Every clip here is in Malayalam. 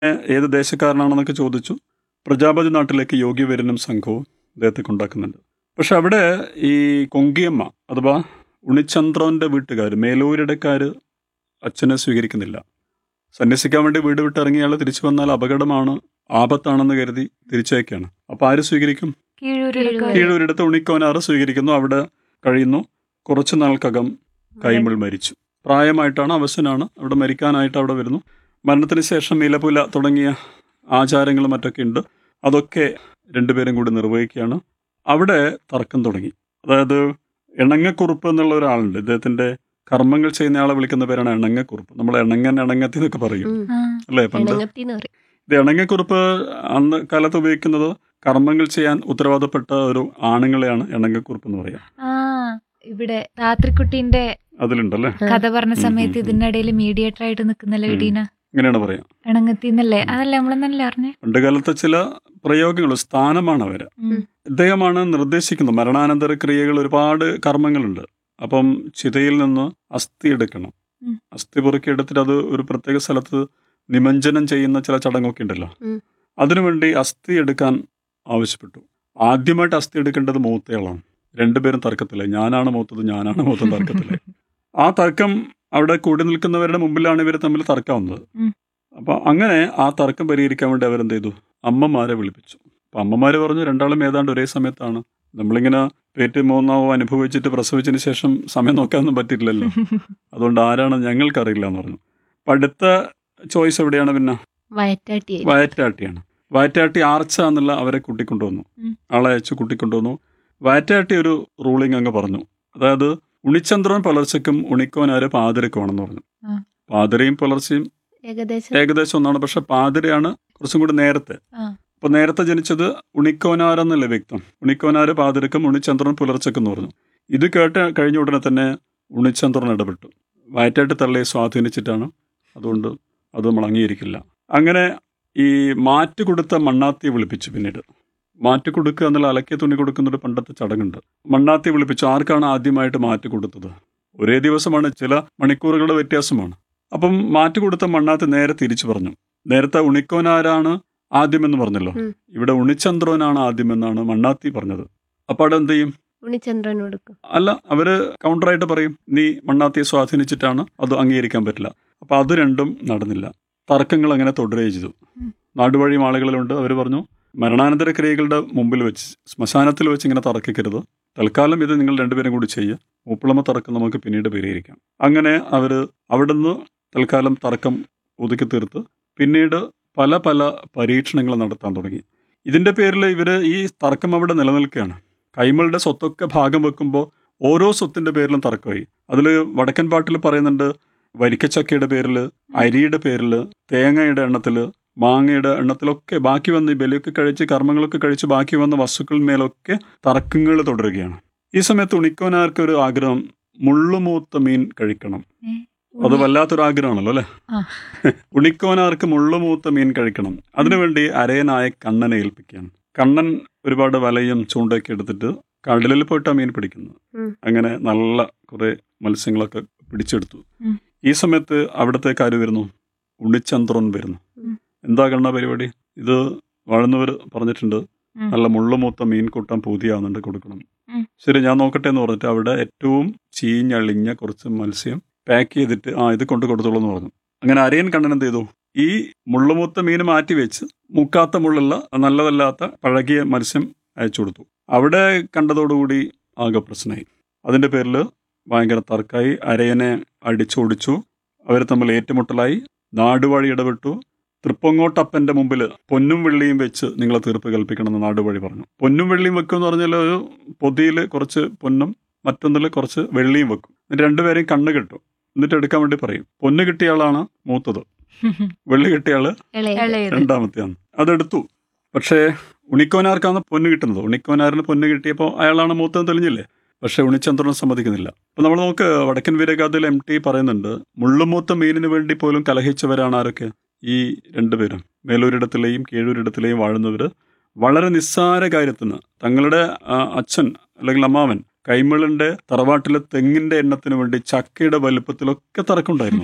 ഏത് ദേശക്കാരനാണെന്നൊക്കെ ചോദിച്ചു പ്രജാപതി നാട്ടിലേക്ക് യോഗ്യവരനും സംഘവും അദ്ദേഹത്തെ കൊണ്ടാക്കുന്നുണ്ട് പക്ഷെ അവിടെ ഈ കൊങ്കിയമ്മ അഥവാ ഉണിച്ചന്ദ്രന്റെ വീട്ടുകാർ മേലൂരിടക്കാർ അച്ഛനെ സ്വീകരിക്കുന്നില്ല സന്യസിക്കാൻ വേണ്ടി വീട് വിട്ടിറങ്ങിയ ആൾ തിരിച്ചു വന്നാൽ അപകടമാണ് ആപത്താണെന്ന് കരുതി തിരിച്ചയക്കാണ് അപ്പൊ ആര് സ്വീകരിക്കും കീഴൂരിടക്കാര് കീഴൂരിടത്ത് ഉണിക്കോനാറ് സ്വീകരിക്കുന്നു അവിടെ കഴിയുന്നു കുറച്ചു നാൾക്കകം കൈമൾ മരിച്ചു പ്രായമായിട്ടാണ് അവശനാണ് അവിടെ മരിക്കാനായിട്ട് അവിടെ വരുന്നു മരണത്തിന് ശേഷം ഇലപുല തുടങ്ങിയ ആചാരങ്ങളും മറ്റൊക്കെ ഉണ്ട് അതൊക്കെ രണ്ടുപേരും കൂടി നിർവഹിക്കുകയാണ് അവിടെ തർക്കം തുടങ്ങി അതായത് എണങ്ങക്കുറുപ്പ് എന്നുള്ള ഒരാളുണ്ട് ഇദ്ദേഹത്തിന്റെ കർമ്മങ്ങൾ ചെയ്യുന്ന ആളെ വിളിക്കുന്ന പേരാണ് എണങ്ങക്കുറുപ്പ് നമ്മൾ എണങ്ങൻ എണങ്ങത്തി എന്നൊക്കെ പറയും ഉം. ആ, അല്ലേ പണ്ട് ഇണങ്ങത്തിന്ന് പറയും ഇത് എണങ്ങക്കുറുപ്പ് അന്ന് കാലത്ത് ഉപയോഗിക്കുന്നത് കർമ്മങ്ങൾ ചെയ്യാൻ ഉത്തരവാദപ്പെട്ട ഒരു ആണുങ്ങളെയാണ് എണങ്ങക്കുറുപ്പ് എന്ന് പറയാം ആ ഇവിടെ രാത്രിക്കുട്ടീന്റെ അതിലുണ്ടല്ലേ കഥ പറഞ്ഞ ഉം, സമയത്ത് ഉം, ഉം. ഇതിന്റെ ഇടയിൽ മീഡിയേറ്റർ ആയിട്ട് നിൽക്കുന്നല്ലേ ഉം. ഇടീന ഇങ്ങനെയാണ് പറയാം ഇണങ്ങത്തിന്നല്ലേ അതല്ലേ നമ്മളെന്നല്ലേ അറിഞ്ഞേ പണ്ട് കാലത്തെ ചില പ്രയോഗങ്ങൾ സ്ഥാനമാണ് അവര് ഉം. ഇദ്ദേഹമാണ് നിർദ്ദേശിക്കുന്നത് മരണാനന്തര ക്രിയകൾ ഒരുപാട് കർമ്മങ്ങളുണ്ട് അപ്പം ചിതയിൽ നിന്ന് അസ്ഥി എടുക്കണം ഉം. അസ്ഥി പൊറുക്കി എടുത്തിട്ട് അത് ഒരു പ്രത്യേക സ്ഥലത്ത് നിമഞ്ജനം ചെയ്യുന്ന ചില ചടങ്ങൊക്കെ ഉണ്ടല്ലോ ഉം. അതിനുവേണ്ടി അസ്ഥി എടുക്കാൻ ആവശ്യപ്പെട്ടു ആദ്യമായിട്ട് അസ്ഥി എടുക്കേണ്ടത് മൂത്തയാളാണ് രണ്ടുപേരും തർക്കത്തില്ല ഞാനാണ് മൂത്തത് ഞാനാണ് മൂത്തത് തർക്കത്തില്ല ആ തർക്കം അവിടെ കൂടി നിൽക്കുന്നവരുടെ മുമ്പിലാണ് ഇവർ തമ്മിൽ തർക്കാവുന്നത് ഉം. അപ്പൊ അങ്ങനെ ആ തർക്കം പരിഹരിക്കാൻ വേണ്ടി അവരെന്ത് ചെയ്തു അമ്മമാരെ വിളിപ്പിച്ചു അപ്പൊ അമ്മമാര് പറഞ്ഞു രണ്ടാളും ഏതാണ്ട് ഒരേ സമയത്താണ് നമ്മളിങ്ങനെ പേറ്റ് മൂന്നാവോ അനുഭവിച്ചിട്ട് പ്രസവിച്ചതിന് ശേഷം സമയം നോക്കാനൊന്നും പറ്റില്ലല്ലോ അതുകൊണ്ട് ആരാണ് ഞങ്ങൾക്കറിയില്ല എന്ന് പറഞ്ഞു അപ്പൊ അടുത്ത ചോയ്സ് എവിടെയാണ് പിന്നെ വയറ്റാട്ടി വയറ്റാട്ടിയാണ് വയറ്റാട്ടി ആർച്ച എന്നുള്ള അവരെ കൂട്ടിക്കൊണ്ടുവന്നു ഉം. ആളെ അയച്ചു കൂട്ടിക്കൊണ്ടുവന്നു വയറ്റാട്ടി ഒരു റൂളിംഗ് അങ്ങ് പറഞ്ഞു അതായത് ഉണിച്ചന്ദ്രൻ പുലർച്ചയ്ക്കും ഉണിക്കോനാര് പാതിരക്കുമാണെന്ന് പറഞ്ഞു ആ. പാതിരയും പുലർച്ചയും ഏകദേശം ഏകദേശം ഒന്നാണ് പക്ഷെ പാതിരയാണ് കുറച്ചും കൂടി നേരത്തെ ആ. അപ്പൊ നേരത്തെ ജനിച്ചത് ഉണിക്കോനാരെന്നല്ലേ വ്യക്തം ഉണിക്കോനാര് പാതിരക്കും ഉണിച്ചന്ദ്രൻ പുലർച്ചക്കും എന്ന് പറഞ്ഞു ഇത് കേട്ട് കഴിഞ്ഞ ഉടനെ തന്നെ ഉണിച്ചന്ദ്രൻ ഇടപെട്ടു വയറ്റായിട്ട് തള്ളിയെ സ്വാധീനിച്ചിട്ടാണ് അതുകൊണ്ട് അത് നമ്മൾ അംഗീകരിക്കില്ല അങ്ങനെ ഈ മാറ്റ് കൊടുത്ത മണ്ണാത്തിയെ വിളിപ്പിച്ചു പിന്നീട് മാറ്റ് കൊടുക്കുക എന്നുള്ള അലക്കിയ തുണി കൊടുക്കുന്ന ഒരു പണ്ടത്തെ ചടങ്ങുണ്ട് മണ്ണാത്തി വിളിപ്പിച്ചു ആർക്കാണ് ആദ്യമായിട്ട് മാറ്റ് കൊടുത്തത് ഒരേ ദിവസമാണ് ചില മണിക്കൂറുകളുടെ വ്യത്യാസമാണ് അപ്പം മാറ്റ് കൊടുത്ത മണ്ണാത്തി നേരെ തിരിച്ചു പറഞ്ഞു നേരത്തെ ഉണിക്കോനാരാണ് ആദ്യമെന്ന് പറഞ്ഞല്ലോ ഉം. ഇവിടെ ഉണിച്ചന്ദ്രനാണ് ആദ്യമെന്നാണ് മണ്ണാത്തി പറഞ്ഞത് അപ്പോൾ അവിടെ എന്ത് ചെയ്യും ഉണിച്ചന്ദ്രൻ കൊടുക്കും അല്ല അവര് കൗണ്ടറായിട്ട് പറയും നീ മണ്ണാത്തിയെ സ്വാധീനിച്ചിട്ടാണ് അത് അംഗീകരിക്കാൻ പറ്റില്ല അപ്പൊ അത് രണ്ടും നടന്നില്ല തർക്കങ്ങൾ അങ്ങനെ തുടരുകയും ചെയ്തു ഉം. നാടുവഴി ആളുകളിലുണ്ട് അവർ പറഞ്ഞു മരണാനന്തര ക്രിയകളുടെ മുമ്പിൽ വെച്ച് ശ്മശാനത്തിൽ വെച്ച് ഇങ്ങനെ തർക്കിക്കരുത് തൽക്കാലം ഇത് നിങ്ങൾ രണ്ടുപേരും കൂടി ചെയ്യുക മൂപ്പിളമ തർക്കം നമുക്ക് പിന്നീട് പരിഹരിക്കാം അങ്ങനെ അവർ അവിടുന്ന് തൽക്കാലം തർക്കം ഒതുക്കി തീർത്ത് പിന്നീട് പല പല പരീക്ഷണങ്ങൾ നടത്താൻ തുടങ്ങി ഇതിന്റെ പേരിൽ ഇവര് ഈ തർക്കം അവിടെ നിലനിൽക്കുകയാണ് കൈമളുടെ സ്വത്തൊക്കെ ഭാഗം വെക്കുമ്പോൾ ഓരോ സ്വത്തിന്റെ പേരിലും തർക്കമായി അതിൽ വടക്കൻ പാട്ടിൽ പറയുന്നുണ്ട് വരിക്കച്ചക്കയുടെ പേരിൽ അരിയുടെ പേരിൽ തേങ്ങയുടെ എണ്ണത്തിൽ മാങ്ങയുടെ എണ്ണത്തിലൊക്കെ ബാക്കി വന്ന് ഈ ബലിയൊക്കെ കഴിച്ച് കർമ്മങ്ങളൊക്കെ കഴിച്ച് ബാക്കി വന്ന വസ്തുക്കളിന്മേലൊക്കെ തർക്കങ്ങൾ തുടരുകയാണ് ഈ സമയത്ത് ഉണിക്കോനാർക്ക് ഒരു ആഗ്രഹം മുള്ളുമൂത്ത മീൻ കഴിക്കണം ഏ? അത് വല്ലാത്തൊരു ആഗ്രഹമാണല്ലോ അല്ലെ ആ. ഉണിക്കോനാർക്ക് മുള്ളുമൂത്ത മീൻ കഴിക്കണം അതിനുവേണ്ടി അരയനായ കണ്ണനെ ഏൽപ്പിക്കുകയാണ് കണ്ണൻ ഒരുപാട് വലയും ചൂണ്ടയൊക്കെ എടുത്തിട്ട് കടലിൽ പോയിട്ടാണ് മീൻ പിടിക്കുന്നത് ഉം. അങ്ങനെ നല്ല കുറെ മത്സ്യങ്ങളൊക്കെ പിടിച്ചെടുത്തു ഉം. ഈ സമയത്ത് അവിടത്തേക്ക് ആര് വരുന്നു ഉണ്ണിച്ചന്ദ്രൻ വരുന്നു ഉം. എന്താ കണ്ണ പരിപാടി ഇത് വാഴുന്നവർ പറഞ്ഞിട്ടുണ്ട് ഉം. നല്ല മുള്ളുമൂത്ത മീൻ കൂട്ടാൻ പൂതിയാവുന്നുണ്ട് കൊടുക്കണം ഉം. ശരി ഞാൻ നോക്കട്ടെ എന്ന് പറഞ്ഞിട്ട് അവിടെ ഏറ്റവും ചീഞ്ഞളിഞ്ഞ കുറച്ച് മത്സ്യം പാക്ക് ചെയ്തിട്ട് ആ ഇത് കൊണ്ട് കൊടുത്തോളൂ എന്ന് പറഞ്ഞു അങ്ങനെ അരയൻ കണ്ണൻ എന്ത് ചെയ്തു ഈ മുള്ളുമൂത്ത മീൻ മാറ്റി വെച്ച് മുക്കാത്ത മുള്ളുള്ള നല്ലതല്ലാത്ത പഴകിയ മത്സ്യം അയച്ചു കൊടുത്തു അവിടെ കണ്ടതോടുകൂടി ആകെ പ്രശ്നമായി അതിന്റെ പേരിൽ ഭയങ്കര തർക്കമായി അരയനെ അടിച്ചോടിച്ചു അവർ തമ്മിൽ ഏറ്റുമുട്ടലായി നാടുവഴി ഇടപെട്ടു തൃപ്പങ്ങോട്ടപ്പന്റെ മുമ്പിൽ പൊന്നും വെള്ളിയും വെച്ച് നിങ്ങളെ തീർപ്പ് കൽപ്പിക്കണമെന്ന് നാടുവഴി പറഞ്ഞു പൊന്നും വെള്ളിയും വെക്കും എന്ന് പറഞ്ഞാൽ ഒരു പൊതിയിൽ കുറച്ച് പൊന്നും മറ്റൊന്നിൽ കുറച്ച് വെള്ളിയും വെക്കും എന്നിട്ട് രണ്ടുപേരെയും കണ്ണ് കെട്ടും എന്നിട്ട് എടുക്കാൻ വേണ്ടി പറയും പൊന്ന് കിട്ടിയ ആളാണ് മൂത്തത് വെള്ളി കിട്ടിയ ആള് ഇളയത് ഇളയത് രണ്ടാമത്തെയാണ് അതെടുത്തു പക്ഷേ ഉണിക്കോനാർക്കാണ് പൊന്ന് കിട്ടുന്നത് ഉണിക്കോനാറിന് പൊന്ന് കിട്ടിയപ്പോൾ അയാളാണ് മൂത്തം തെളിഞ്ഞില്ലേ പക്ഷെ ഉണിച്ചന്ദ്രൻ സമ്മതിക്കുന്നില്ല അപ്പൊ നമ്മൾ നമുക്ക് വടക്കൻ വീരഗാഥയിൽ എം ടി പറയുന്നുണ്ട് മുള്ളുമൂത്ത മീനിന് വേണ്ടി പോലും കലഹിച്ചവരാണ് ആരൊക്കെ ഈ രണ്ടുപേരും മേലൂരിടത്തിലെയും കീഴൂരിടത്തിലെയും വാഴുന്നവര് വളരെ നിസ്സാര കാര്യത്തിന് തങ്ങളുടെ ആ, അച്ഛൻ അല്ലെങ്കിൽ അമ്മാവൻ കൈമളിന്റെ തറവാട്ടിലെ തെങ്ങിന്റെ എണ്ണത്തിന് വേണ്ടി ചക്കയുടെ വലുപ്പത്തിലൊക്കെ തർക്കമുണ്ടായിരുന്നു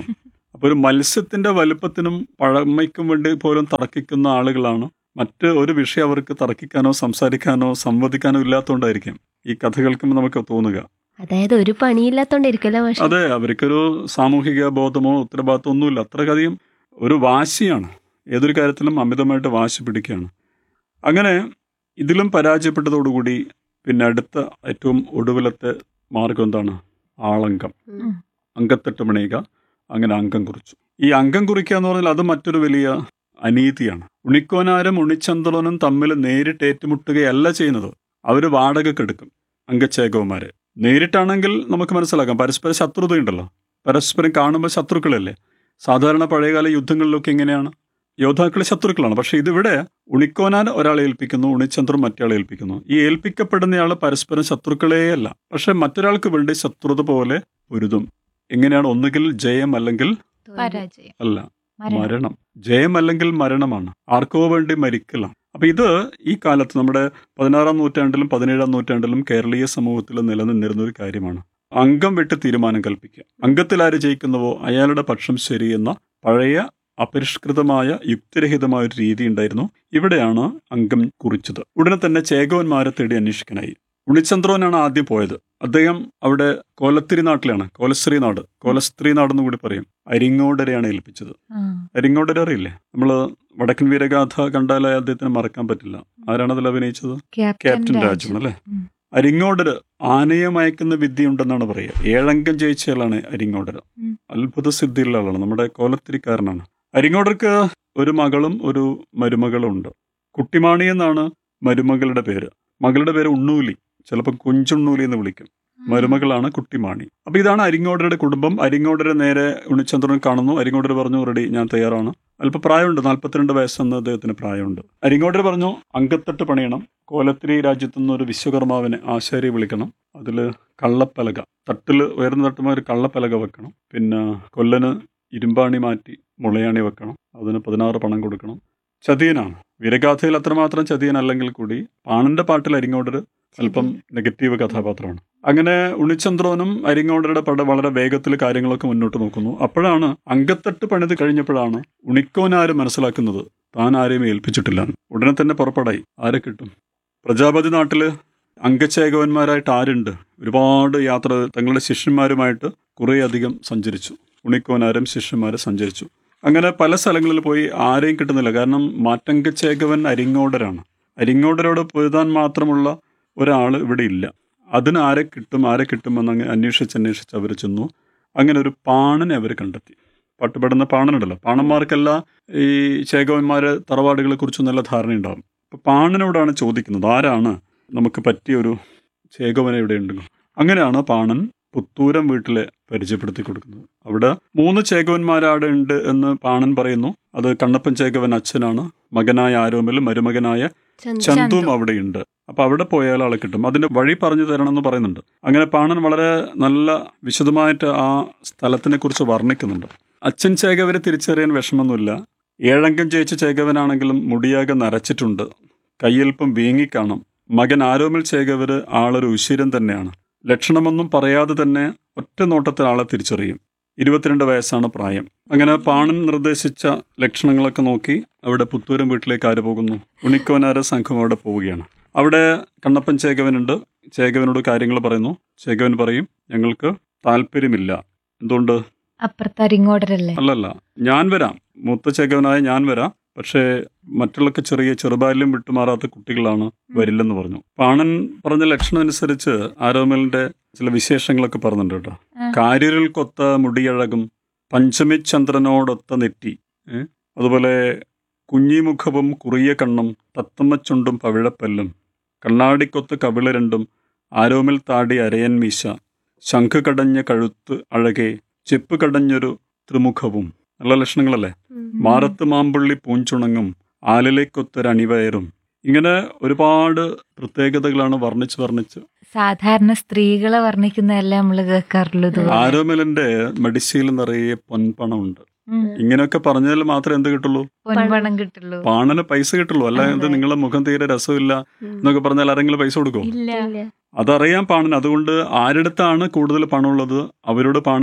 അപ്പോൾ ഒരു മത്സ്യത്തിന്റെ വലുപ്പത്തിനും പഴമയ്ക്കും വേണ്ടി പോലും തർക്കിക്കുന്ന ആളുകളാണ് മറ്റ് ഒരു വിഷയം അവർക്ക് തർക്കിക്കാനോ സംസാരിക്കാനോ സംവദിക്കാനോ ഇല്ലാത്തതുകൊണ്ടായിരിക്കും ഈ കഥ കേൾക്കുമ്പോൾ നമുക്ക് തോന്നുക അതായത് ഒരു പണിയില്ലാത്തോണ്ടിരിക്കല്ലോ മാഷെ അതെ അവർക്കൊരു സാമൂഹിക ബോധമോ ഉത്തരവാദിത്തമോ ഒന്നുമില്ല അത്രയധികം ഒരു വാശിയാണ് ഏതൊരു കാര്യത്തിലും അമിതമായിട്ട് വാശി പിടിക്കുകയാണ് അങ്ങനെ ഇതിലും പരാജയപ്പെട്ടതോടുകൂടി പിന്നെ അടുത്ത ഏറ്റവും ഒടുവിലത്തെ മാർഗം എന്താണ് ആളങ്കം ഉം. അങ്കത്തെട്ട് മണിയുക അങ്ങനെ അംഗം കുറിച്ചു ഈ അംഗം കുറിക്കുക എന്ന് പറഞ്ഞാൽ അത് മറ്റൊരു വലിയ അനീതിയാണ് ഉണിക്കോനാരും ഉണിച്ചന്തളനും തമ്മിൽ നേരിട്ട് ഏറ്റുമുട്ടുകയല്ല ചെയ്യുന്നത് അവർ വാടകക്കെടുക്കും അംഗച്ചേകവന്മാരെ നേരിട്ടാണെങ്കിൽ നമുക്ക് മനസ്സിലാക്കാം പരസ്പര ശത്രുതയുണ്ടല്ലോ പരസ്പരം കാണുമ്പോൾ ശത്രുക്കളല്ലേ സാധാരണ പഴയകാല യുദ്ധങ്ങളിലൊക്കെ എങ്ങനെയാണ് യോദ്ധാക്കൾ ശത്രുക്കളാണ് പക്ഷെ ഇതിവിടെ ഉണിക്കോനാൻ ഒരാളെ ഏൽപ്പിക്കുന്നു ഉണിച്ചന്ദ്രൻ മറ്റയാളെ ഏൽപ്പിക്കുന്നു ഈ ഏൽപ്പിക്കപ്പെടുന്നയാൾ പരസ്പരം ശത്രുക്കളെയല്ല പക്ഷെ മറ്റൊരാൾക്ക് വേണ്ടി ശത്രുത പോലെ പൊരുതും എങ്ങനെയാണ് ഒന്നുകിൽ ജയം അല്ലെങ്കിൽ പരാജയം അല്ല മരണം മരണം ജയം അല്ലെങ്കിൽ മരണമാണ് ആർക്കോ വേണ്ടി മരിക്കലാണ് അപ്പൊ ഇത് ഈ കാലത്ത് നമ്മുടെ പതിനാറാം നൂറ്റാണ്ടിലും പതിനേഴാം നൂറ്റാണ്ടിലും കേരളീയ സമൂഹത്തിൽ നിലനിന്നിരുന്ന ഒരു കാര്യമാണ് അംഗം വിട്ട് തീരുമാനം കൽപ്പിക്കുക അംഗത്തിൽ ആര് ജയിക്കുന്നുവോ അയാളുടെ പക്ഷം ശരി എന്ന പഴയ അപരിഷ്കൃതമായ യുക്തിരഹിതമായ ഒരു രീതി ഉണ്ടായിരുന്നു ഇവിടെയാണ് അംഗം കുറിച്ചത് ഉടനെ തന്നെ ചേകവന്മാരെ തേടി അന്വേഷിക്കാനായി ഉണിചന്ദ്രവനാണ് ആദ്യം പോയത് അദ്ദേഹം അവിടെ കോലത്തിരി നാട്ടിലാണ് കോലശ്രീ നാട് കോലസ്ത്രീ നാടെന്ന് കൂടി പറയും അരിങ്ങോടരെയാണ് ഏൽപ്പിച്ചത് ആ. അരിങ്ങോടര അറിയില്ലേ നമ്മള് വടക്കൻ വീരഗാഥ കണ്ടാൽ അദ്ദേഹത്തിന് മറക്കാൻ പറ്റില്ല ആരാണ് അതിൽ അഭിനയിച്ചത് ക്യാപ്റ്റൻ രാജു അല്ലേ ഉം. അരിങ്ങോടര് ആനയെ മയക്കുന്ന വിദ്യയുണ്ടെന്നാണ് പറയുക ഏഴംഗം ജയിച്ചയാളാണ് അരിങ്ങോടര് ഉം. അത്ഭുത സിദ്ധിയുള്ള ആളാണ് നമ്മുടെ കോലത്തിരിക്കാരനാണ് അരിങ്ങോടർക്ക് ഒരു മകളും ഒരു മരുമകളും ഉണ്ട് കുട്ടിമാണി എന്നാണ് മരുമകളുടെ പേര് മകളുടെ പേര് ഉണ്ണൂലി ചിലപ്പോൾ കുഞ്ചുണ്ണൂലി എന്ന് വിളിക്കും മരുമകളാണ് കുട്ടിമാണി അപ്പൊ ഇതാണ് അരിങ്ങോടരുടെ കുടുംബം അരിങ്ങോടരെ നേരെ ഉണ്ണിച്ചന്ദ്രൻ കാണുന്നു അരിങ്ങോടർ പറഞ്ഞു റെഡി ഞാൻ തയ്യാറാണ് അല്പം പ്രായമുണ്ട് നാൽപ്പത്തിരണ്ട് വയസ്സെന്ന് അദ്ദേഹത്തിന് പ്രായമുണ്ട് അരിങ്ങോടർ പറഞ്ഞു അങ്കത്തട്ട് പണിയണം കോലത്തിരി രാജ്യത്തു നിന്ന് ഒരു വിശ്വകർമാവിനെ ആശാരി വിളിക്കണം അതിൽ കള്ളപ്പലക തട്ടിൽ ഉയർന്ന തട്ടുമ്പോൾ ഒരു കള്ളപ്പലക വെക്കണം പിന്നെ കൊല്ലന് ഇരുമ്പാണി മാറ്റി മുളയാണി വെക്കണം അതിന് പതിനാറ് പണം കൊടുക്കണം ചതിയനാണ് വീരഗാഥയിൽ അത്രമാത്രം ചതിയനല്ലെങ്കിൽ കൂടി പാണന്റെ പാട്ടിൽ അരിങ്ങോടർ അല്പം നെഗറ്റീവ് കഥാപാത്രമാണ് അങ്ങനെ ഉണിച്ചന്ദ്രനും അരിങ്ങോടരുടെ പട വളരെ വേഗത്തിൽ കാര്യങ്ങളൊക്കെ മുന്നോട്ട് നോക്കുന്നു അപ്പോഴാണ് അങ്കത്തട്ട് പണിത് കഴിഞ്ഞപ്പോഴാണ് ഉണിക്കോനാര് മനസ്സിലാക്കുന്നത് താൻ ആരെയും ഏൽപ്പിച്ചിട്ടില്ല ഉടനെ തന്നെ പുറപ്പെടായി ആരെ കിട്ടും പ്രജാപതി നാട്ടില് അംഗചേകവന്മാരായിട്ട് ആരുണ്ട് ഒരുപാട് യാത്ര തങ്ങളുടെ ശിഷ്യന്മാരുമായിട്ട് കുറേയധികം സഞ്ചരിച്ചു ഉണിക്കോനാരും ശിഷ്യന്മാരും സഞ്ചരിച്ചു അങ്ങനെ പല സ്ഥലങ്ങളിൽ പോയി ആരെയും കിട്ടുന്നില്ല കാരണം മാറ്റങ്കച്ചേകവൻ അരിങ്ങോടരാണ് അരിങ്ങോടരോട് പൊരുതാൻ മാത്രമുള്ള ഒരാൾ ഇവിടെ ഇല്ല അതിന് ആരെ കിട്ടും ആരെ കിട്ടുമെന്ന് അങ്ങ് അന്വേഷിച്ച് അന്വേഷിച്ച് അവർ ചെന്നു അങ്ങനെ ഒരു പാണനെ അവർ കണ്ടെത്തി പട്ടുപെടുന്ന പാണനുണ്ടല്ലോ പാണന്മാർക്കെല്ലാം ഈ ചേകവന്മാരെ തറവാടുകളെ കുറിച്ച് നല്ല ധാരണയുണ്ടാവും അപ്പോൾ പാണനോടാണ് ചോദിക്കുന്നത് ആരാണ് നമുക്ക് പറ്റിയൊരു ചേകവനെ ഇവിടെ ഉണ്ടെങ്കിൽ അങ്ങനെയാണ് പാണൻ പുത്തൂരം വീട്ടിലെ പരിചയപ്പെടുത്തി കൊടുക്കുന്നത് അവിടെ മൂന്ന് ചേകവന്മാരാടെ ഉണ്ട് എന്ന് പാണൻ പറയുന്നു അത് കണ്ണപ്പൻ ചേകവൻ അച്ഛനാണ് മകനായ ആരോമലും മരുമകനായ ചന്ദ്രൻ ചന്തും അവിടെയുണ്ട് അപ്പൊ അവിടെ പോയാൽ ആളെ കിട്ടും അതിന്റെ വഴി പറഞ്ഞു തരണം എന്ന് പറയുന്നുണ്ട് അങ്ങനെ പാണൻ വളരെ നല്ല വിശദമായിട്ട് ആ സ്ഥലത്തിനെ കുറിച്ച് വർണ്ണിക്കുന്നുണ്ട് അച്ഛൻ ചേകവരെ തിരിച്ചറിയാൻ വിഷമൊന്നുമില്ല ഏഴംഗം ജയിച്ച ചേകവനാണെങ്കിലും മുടിയാകെ നരച്ചിട്ടുണ്ട് കയ്യൽപ്പം വീങ്ങിക്കാണും മകൻ ആരോമൽ ചേകവര് ആളൊരു ഉശിരൻ തന്നെയാണ് ലക്ഷണമൊന്നും പറയാതെ തന്നെ ഒറ്റ നോട്ടത്തിൽ ആളെ തിരിച്ചറിയും ഇരുപത്തിരണ്ട് വയസ്സാണ് പ്രായം അങ്ങനെ പാണൻ നിർദ്ദേശിച്ച ലക്ഷണങ്ങളൊക്കെ നോക്കി അവിടെ പുത്തൂരം വീട്ടിലേക്ക് ആര് പോകുന്നു ഉണിക്കോനാര സംഘം അവിടെ പോവുകയാണ് അവിടെ കണ്ണപ്പൻ ചേകവനുണ്ട് ചേകവനോട് കാര്യങ്ങൾ പറയുന്നു ചേകവൻ പറയും ഞങ്ങൾക്ക് താല്പര്യമില്ല എന്തുകൊണ്ട് അപ്പുറത്ത് അരിങ്ങോടരല്ലേ അല്ലല്ല ഞാൻ വരാം മൂത്ത ചേകവനായ ഞാൻ വരാം പക്ഷേ മറ്റുള്ളൊക്കെ ചെറിയ ചെറുബാല്യം വിട്ടുമാറാത്ത കുട്ടികളാണ് വരില്ലെന്ന് പറഞ്ഞു പാണൻ പറഞ്ഞ ലക്ഷണം അനുസരിച്ച് ആരോമലിന്റെ ചില വിശേഷങ്ങളൊക്കെ പറഞ്ഞിട്ടുണ്ട് കേട്ടോ ആ. കാരിരിൽ കൊത്ത മുടിയഴകും പഞ്ചമിചന്ദ്രനോടൊത്ത നെറ്റി ഏ? അതുപോലെ കുഞ്ഞിമുഖവും കുറിയ കണ്ണും തത്തമ്മച്ചുണ്ടും പവിഴപ്പല്ലും കണ്ണാടിക്കൊത്ത് കവിള രണ്ടും ആരോമിൽ താടി അരയൻ മീശ ശംഖ് കടഞ്ഞ കഴുത്ത് അഴകെ ചെപ്പ് കടഞ്ഞൊരു ത്രിമുഖവും നല്ല ലക്ഷണങ്ങളല്ലേ ഉം. മാറത്ത് മാമ്പുള്ളി പൂഞ്ചുണങ്ങും ആലിലേക്കൊത്തൊരണിവയറും ഇങ്ങനെ ഒരുപാട് പ്രത്യേകതകളാണ് വർണ്ണിച്ച് വർണ്ണിച്ച് സാധാരണ സ്ത്രീകളെ വർണ്ണിക്കുന്നതല്ലേ നമ്മള് കേൾക്കാറുള്ളൂ ഇതുപോലെ. ആരോമലിന്റെ മെഡിസിയിൽ നിറയെ പൊൻപണമുണ്ട് ഉം. ഇങ്ങനെയൊക്കെ പറഞ്ഞാൽ മാത്രമേ എന്ത് കിട്ടുള്ളൂ പൊൻപണം കിട്ടുള്ളൂ പാണന് പൈസ കിട്ടുള്ളൂ അല്ല അതെ. എന്ത് നിങ്ങളെ മുഖം തീരെ രസമില്ല ഉം. എന്നൊക്കെ പറഞ്ഞാൽ ആരെങ്കിലും പൈസ കൊടുക്കും ഇല്ല ഇല്ല. അതറിയാം പാണൻ അതുകൊണ്ട് ആരിടത്താണ് കൂടുതൽ പണമുള്ളത് അവരോട് പാണൻ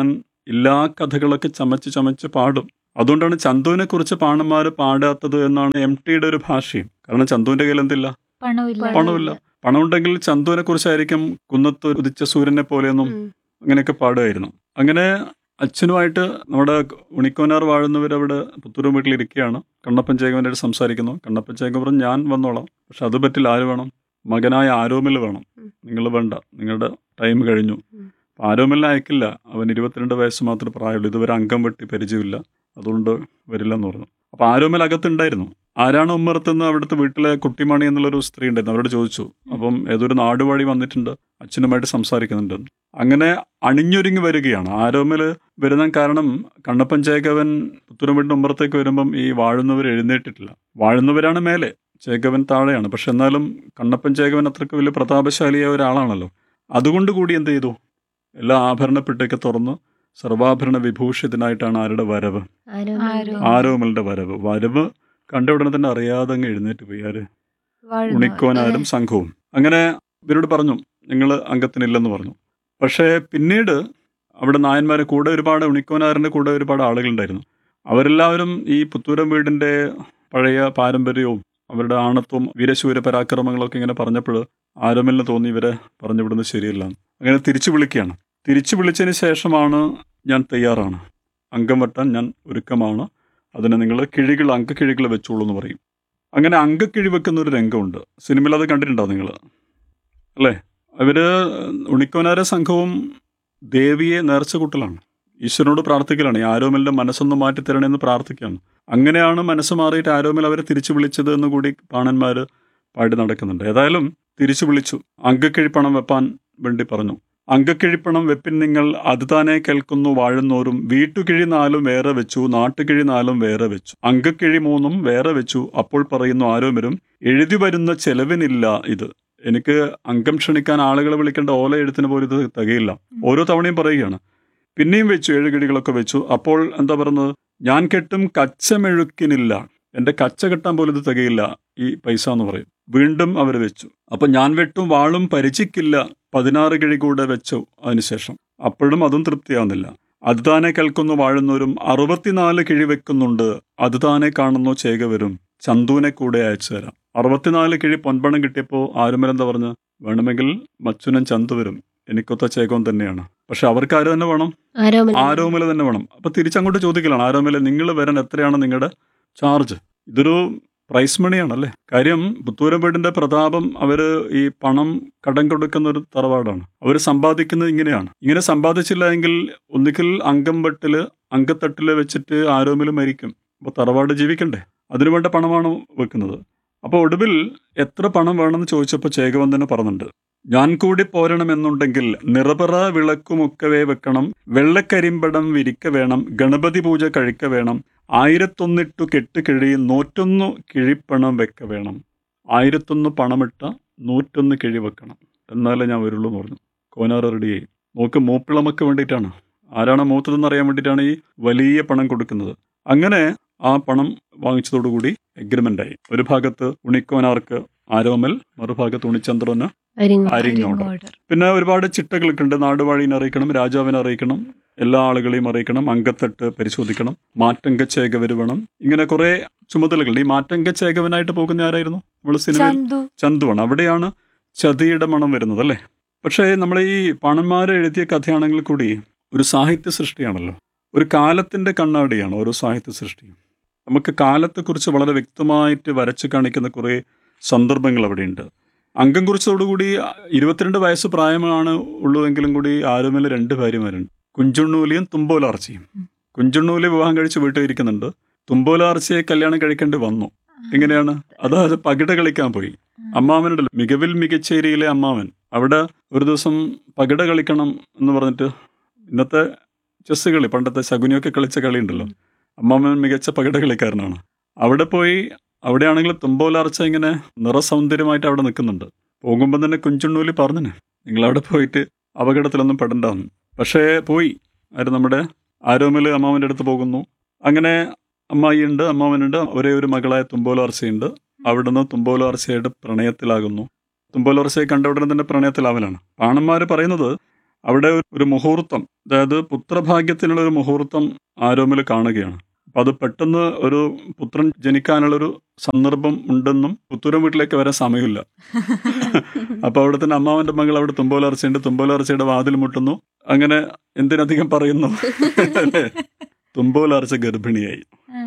എല്ലാ കഥകളൊക്കെ ചമച്ച് ചമച്ച് പാടും അതുകൊണ്ടാണ് ചന്തുവിനെ കുറിച്ച് പാണന്മാർ പാടാത്തത് എന്നാണ് എം ടിയുടെ ഒരു ഭാഷയും കാരണം ചന്തുവിന്റെ കയ്യിൽ എന്തില്ല പണമില്ല പണമില്ല പണം ഉണ്ടെങ്കിൽ ചന്തുവിനെ കുറിച്ചായിരിക്കും കുന്നത്ത് ഉദിച്ച സൂര്യനെ പോലെയൊന്നും ഉം. അങ്ങനെയൊക്കെ പാടുമായിരുന്നു അങ്ങനെ അച്ഛനുമായിട്ട് നമ്മുടെ ഉണിക്കോനാർ വാഴുന്നവരവിടെ പുത്തൂരും വീട്ടിലിരിക്കുകയാണ് കണ്ണപ്പൻ ചേകവൻ്റെ അടുത്ത് സംസാരിക്കുന്നു കണ്ണപ്പൻ ചേകൻ പറഞ്ഞു ഞാൻ വന്നോളാം പക്ഷെ അത് പറ്റില്ല ആര് വേണം മകനായ ആരോമിൽ വേണം ഉം. നിങ്ങൾ വേണ്ട നിങ്ങളുടെ ടൈം കഴിഞ്ഞു ഉം. അപ്പം ആരോമിലിനെ അയക്കില്ല അവൻ ഇരുപത്തിരണ്ട് വയസ്സ് മാത്രമേ പ്രായമുള്ളൂ ഇതുവരെ അംഗം വെട്ടി പരിചയമില്ല അതുകൊണ്ട് വരില്ലെന്ന് പറഞ്ഞു അപ്പം ആരോമിൽ അകത്തുണ്ടായിരുന്നു ആരാണ് ഉമ്മറത്തുനിന്ന് അവിടുത്തെ വീട്ടിലെ കുട്ടിമണി എന്നുള്ളൊരു സ്ത്രീ ഉണ്ടായിരുന്നു അവരോട് ചോദിച്ചു അപ്പം ഏതൊരു നാടുവഴി വന്നിട്ടുണ്ട് അച്ഛനുമായിട്ട് സംസാരിക്കുന്നുണ്ട് അങ്ങനെ അണിഞ്ഞൊരുങ്ങി വരികയാണ് ആരോമില് വരുന്ന കാരണം കണ്ണപ്പൻ ചേകവൻ പുത്തൂരം വീടിന്റെ ഉമ്മറത്തേക്ക് വരുമ്പം ഈ വാഴുന്നവർ എഴുന്നേറ്റിട്ടില്ല വാഴുന്നവരാണ് മേലെ ചേകവൻ താഴെയാണ് പക്ഷെ എന്നാലും കണ്ണപ്പൻ ചേകവൻ അത്രയ്ക്ക് വലിയ പ്രതാപശാലിയായ ഒരാളാണല്ലോ അതുകൊണ്ട് കൂടി എന്ത് ചെയ്തു എല്ലാ ആഭരണപ്പെട്ടൊക്കെ തുറന്ന് സർവാഭരണ വിഭൂഷിതനായിട്ടാണ് ആരുടെ വരവ് ആരോ ആരോ. ആരോമലിന്റെ വരവ് വരവ് കണ്ട ഉടനെ തന്നെ അറിയാതെ അങ്ങ് എഴുന്നേറ്റ് പോയി ആര് വാഴുന്നവർ. ഉണിക്കോനാരും സംഘവും അങ്ങനെ ഇവരോട് പറഞ്ഞു നിങ്ങൾ അംഗത്തിനില്ലെന്ന് പറഞ്ഞു പക്ഷേ പിന്നീട് അവിടെ നായന്മാരെ കൂടെ ഒരുപാട് ഉണിക്കോനാറിൻ്റെ കൂടെ ഒരുപാട് ആളുകളുണ്ടായിരുന്നു അവരെല്ലാവരും ഈ പുത്തൂരം വീടിൻ്റെ പഴയ പാരമ്പര്യവും അവരുടെ ആണത്വം വീരശൂര പരാക്രമങ്ങളൊക്കെ ഇങ്ങനെ പറഞ്ഞപ്പോൾ ആരോമലിന് തോന്നി ഇവരെ പറഞ്ഞു വിടുന്നത് ശരിയല്ല അങ്ങനെ തിരിച്ചു വിളിക്കുകയാണ് തിരിച്ചു വിളിച്ചതിന് ശേഷമാണ് ഞാൻ തയ്യാറാണ് അംഗം വെട്ടാൻ ഞാൻ ഒരുക്കമാണ് അതിന് നിങ്ങൾ കിഴികൾ അങ്കക്കിഴികൾ വെച്ചോളൂ എന്ന് പറയും അങ്ങനെ അങ്കക്കിഴി വെക്കുന്ന ഒരു രംഗമുണ്ട് സിനിമയിൽ അത് കണ്ടിട്ടുണ്ടോ നിങ്ങൾ അല്ലേ അവര് ഉണിക്കോനാര സംഘവും ദേവിയെ നേർച്ച കൂട്ടലാണ് ഈശ്വരനോട് പ്രാർത്ഥിക്കലാണ് ഈ ആരോമലിന്റെ മനസ്സൊന്ന് മാറ്റിത്തരണമെന്ന് പ്രാർത്ഥിക്കുകയാണ് അങ്ങനെയാണ് മനസ്സ് മാറിയിട്ട് ആരോമൽ അവരെ തിരിച്ചു വിളിച്ചത് എന്ന് കൂടി പാണന്മാർ പാടി നടക്കുന്നുണ്ട് ഏതായാലും തിരിച്ചു വിളിച്ചു അങ്കക്കിഴിപ്പണം വെപ്പാൻ വേണ്ടി പറഞ്ഞു അങ്കക്കിഴിപ്പണം വെപ്പിൻ നിങ്ങൾ അത് താനെ കേൾക്കുന്നു വാഴുന്നോരും വീട്ടുകിഴി നാലും വേറെ വെച്ചു നാട്ടുകിഴി നാലും വേറെ വെച്ചു അങ്കക്കിഴി മൂന്നും വേറെ വെച്ചു അപ്പോൾ പറയുന്നു ആരോമരും എഴുതി വരുന്ന ചെലവിനില്ല ഇത് എനിക്ക് അംഗം ക്ഷണിക്കാൻ ആളുകളെ വിളിക്കേണ്ട ഓല എഴുത്തിന് പോലും ഇത് തികയില്ല ഓരോ തവണയും പറയുകയാണ് പിന്നെയും വെച്ചു ഏഴ് കിഴികളൊക്കെ വെച്ചു അപ്പോൾ എന്താ പറയുന്നത് ഞാൻ കെട്ടും കച്ചമെഴുക്കിനില്ല എൻ്റെ കച്ച കെട്ടാൻ പോലും ഇത് തികയില്ല ഈ പൈസ എന്ന് പറയും വീണ്ടും അവർ വെച്ചു അപ്പൊ ഞാൻ വെട്ടും വാളും പരിചിക്കില്ല പതിനാറ് കിഴി കൂടെ വെച്ചു അതിനുശേഷം അപ്പോഴും അതും തൃപ്തിയാവുന്നില്ല അത് താനെ കേൾക്കുന്നു വാഴുന്നവരും അറുപത്തിനാല് കിഴി വെക്കുന്നുണ്ട് അത് താനെ കാണുന്നു ചേകവരും ചന്തുവിനെ കൂടെ അയച്ചു തരാം അറുപത്തിനാല് കിഴി പൊൻപണം കിട്ടിയപ്പോൾ ആരുമലെന്താ പറഞ്ഞു വേണമെങ്കിൽ മച്ചുനൻ ചന്തു വരും എനിക്കൊത്ത ചേകവും തന്നെയാണ് പക്ഷെ അവർക്ക് ആര് തന്നെ വേണം ആരോമൽ ആരോമല തന്നെ വേണം അപ്പൊ തിരിച്ചങ്ങോട്ട് ചോദിക്കലാണ് ആരോമല നിങ്ങൾ വരാൻ എത്രയാണ് നിങ്ങളുടെ ചാർജ് ഇതൊരു പ്രൈസ് മണിയാണ് അല്ലേ കാര്യം പുത്തൂരം വീടിന്റെ പ്രതാപം അവര് ഈ പണം കടം കൊടുക്കുന്ന ഒരു തറവാടാണ് അവർ സമ്പാദിക്കുന്നത് ഇങ്ങനെയാണ് ഇങ്ങനെ സമ്പാദിച്ചില്ല എങ്കിൽ ഒന്നുകിൽ അംഗം വെട്ടില് അങ്കത്തട്ടില് വെച്ചിട്ട് ആരോമില് മരിക്കും അപ്പൊ തറവാട് ജീവിക്കണ്ടേ അതിനുവേണ്ട പണമാണ് വെക്കുന്നത് അപ്പോൾ ഒടുവിൽ എത്ര പണം വേണമെന്ന് ചോദിച്ചപ്പോൾ ചേകവന്ദന് പറഞ്ഞിട്ടുണ്ട് ഞാൻ കൂടി പോരണമെന്നുണ്ടെങ്കിൽ നിറപറ വിളക്കുമൊക്കവേ വെക്കണം വെള്ളക്കരിമ്പടം വിരിക്ക വേണം ഗണപതി പൂജ കഴിക്ക വേണം ആയിരത്തൊന്നിട്ടു കെട്ട് കിഴി നൂറ്റൊന്നു കിഴിപ്പണം വെക്ക വേണം ആയിരത്തൊന്ന് പണമിട്ട നൂറ്റൊന്ന് കിഴി വെക്കണം എന്നാലേ ഞാൻ വരുള്ളൂ എന്ന് പറഞ്ഞു കോനാർ റെഡിയായി നോക്ക് മൂപ്പിളമൊക്കെ വേണ്ടിയിട്ടാണ് ആരാണ് മൂത്തതെന്ന് അറിയാൻ വേണ്ടിയിട്ടാണ് ഈ വലിയ പണം കൊടുക്കുന്നത് അങ്ങനെ ആ പണം വാങ്ങിച്ചതോടുകൂടി എഗ്രിമെന്റ് ആയി ഒരു ഭാഗത്ത് ഉണിക്കോനാർക്ക് ആരോമൽ മറുഭാഗത്ത് ഉണിച്ചന്ദ്രന് അരിങ്ങ അരിങ്ങോട് ഓർഡർ പിന്നെ ഒരുപാട് ചിട്ടകളൊക്കെ ഉണ്ട് നാടുവാഴീനെ അറിയിക്കണം രാജാവിനെ അറിയിക്കണം എല്ലാ ആളുകളെയും അറിയിക്കണം അങ്കത്തട്ട് പരിശോധിക്കണം മാറ്റങ്ക ചേകവര് വേണം ഇങ്ങനെ കുറെ ചുമതലകൾ ഈ മാറ്റങ്ക ചേകവനായിട്ട് പോകുന്ന ആരായിരുന്നു നമ്മൾ സിനിമയിൽ ചന്തു ചന്തുവാണ് അവിടെയാണ് ചതിയുടെ മണം വരുന്നത് അല്ലേ പക്ഷേ നമ്മൾ ഈ പണന്മാരെ എഴുതിയ കഥയാണെങ്കിൽ കൂടി ഒരു സാഹിത്യ സൃഷ്ടിയാണല്ലോ ഒരു കാലത്തിന്റെ കണ്ണാടിയാണ് ഓരോ സാഹിത്യ സൃഷ്ടിയും നമുക്ക് കാലത്തെക്കുറിച്ച് വളരെ വ്യക്തമായിട്ട് വരച്ചു കാണിക്കുന്ന കുറേ സന്ദർഭങ്ങൾ അവിടെയുണ്ട് അംഗം കുറിച്ചതോടുകൂടി ഇരുപത്തിരണ്ട് വയസ്സ് പ്രായമാണ് ഉള്ളുവെങ്കിലും കൂടി ആരുമേലെ രണ്ട് ഭാര്യമാരുണ്ട് കുഞ്ചുണ്ണൂലിയും തുമ്പോലാർച്ചയും കുഞ്ചുണ്ണൂലി വിവാഹം കഴിച്ച് വീട്ടിൽ ഇരിക്കുന്നുണ്ട് തുമ്പോലാർച്ചയെ കല്യാണം കഴിക്കേണ്ടി വന്നു എങ്ങനെയാണ് അതായത് പകിട കളിക്കാൻ പോയി അമ്മാവനുണ്ടല്ലോ മികവിൽ മികച്ചേരിയിലെ അമ്മാവൻ അവിടെ ഒരു ദിവസം പകിട കളിക്കണം എന്ന് പറഞ്ഞിട്ട് ഇന്നത്തെ ചെസ് കളി പണ്ടത്തെ ശകുനിയൊക്കെ കളിച്ച കളി ഉണ്ടല്ലോ അമ്മാവൻ മികച്ച പകിട കളിക്കാരനാണ് അവിടെ പോയി അവിടെയാണെങ്കിൽ തുമ്പോലാർച്ച ഇങ്ങനെ നിറസൗന്ദര്യമായിട്ട് അവിടെ നിൽക്കുന്നുണ്ട് പോകുമ്പോൾ തന്നെ കുഞ്ചുണ്ണൂലി പറഞ്ഞിന് നിങ്ങൾ അവിടെ പോയിട്ട് അപകടത്തിലൊന്നും പെടണ്ടെന്ന് പക്ഷേ പോയി ആര് നമ്മുടെ ആരോമല് അമ്മാവൻ്റെ അടുത്ത് പോകുന്നു അങ്ങനെ അമ്മായിയുണ്ട് അമ്മാവനുണ്ട് ഒരേ ഒരു മകളായ തുമ്പോലാർച്ചയുണ്ട് അവിടുന്ന് തുമ്പോലാർച്ചയുടെ പ്രണയത്തിലാകുന്നു തുമ്പോലാർച്ചയെ കണ്ട ഉടനെ തന്നെ പ്രണയത്തിലാവലാണ് പാണന്മാർ പറയുന്നത് അവിടെ ഒരു മുഹൂർത്തം അതായത് പുത്രഭാഗ്യത്തിനുള്ള ഒരു മുഹൂർത്തം ആരോമിൽ കാണുകയാണ് അപ്പം അത് പെട്ടെന്ന് ഒരു പുത്രൻ ജനിക്കാനുള്ളൊരു സന്ദർഭം ഉണ്ടെന്നും പുത്തൂരം വീട്ടിലേക്ക് വരാൻ സമയമില്ല അപ്പൊ അവിടെ തന്നെ അമ്മാവന്റെ മകൾ അവിടെ തുമ്പോലർച്ചയുണ്ട് തുമ്പോലർച്ചയുടെ വാതിൽ മുട്ടുന്നു അങ്ങനെ എന്തിനധികം പറയുന്നു അല്ലേ? തുമ്പോലർച്ച ഗർഭിണിയായി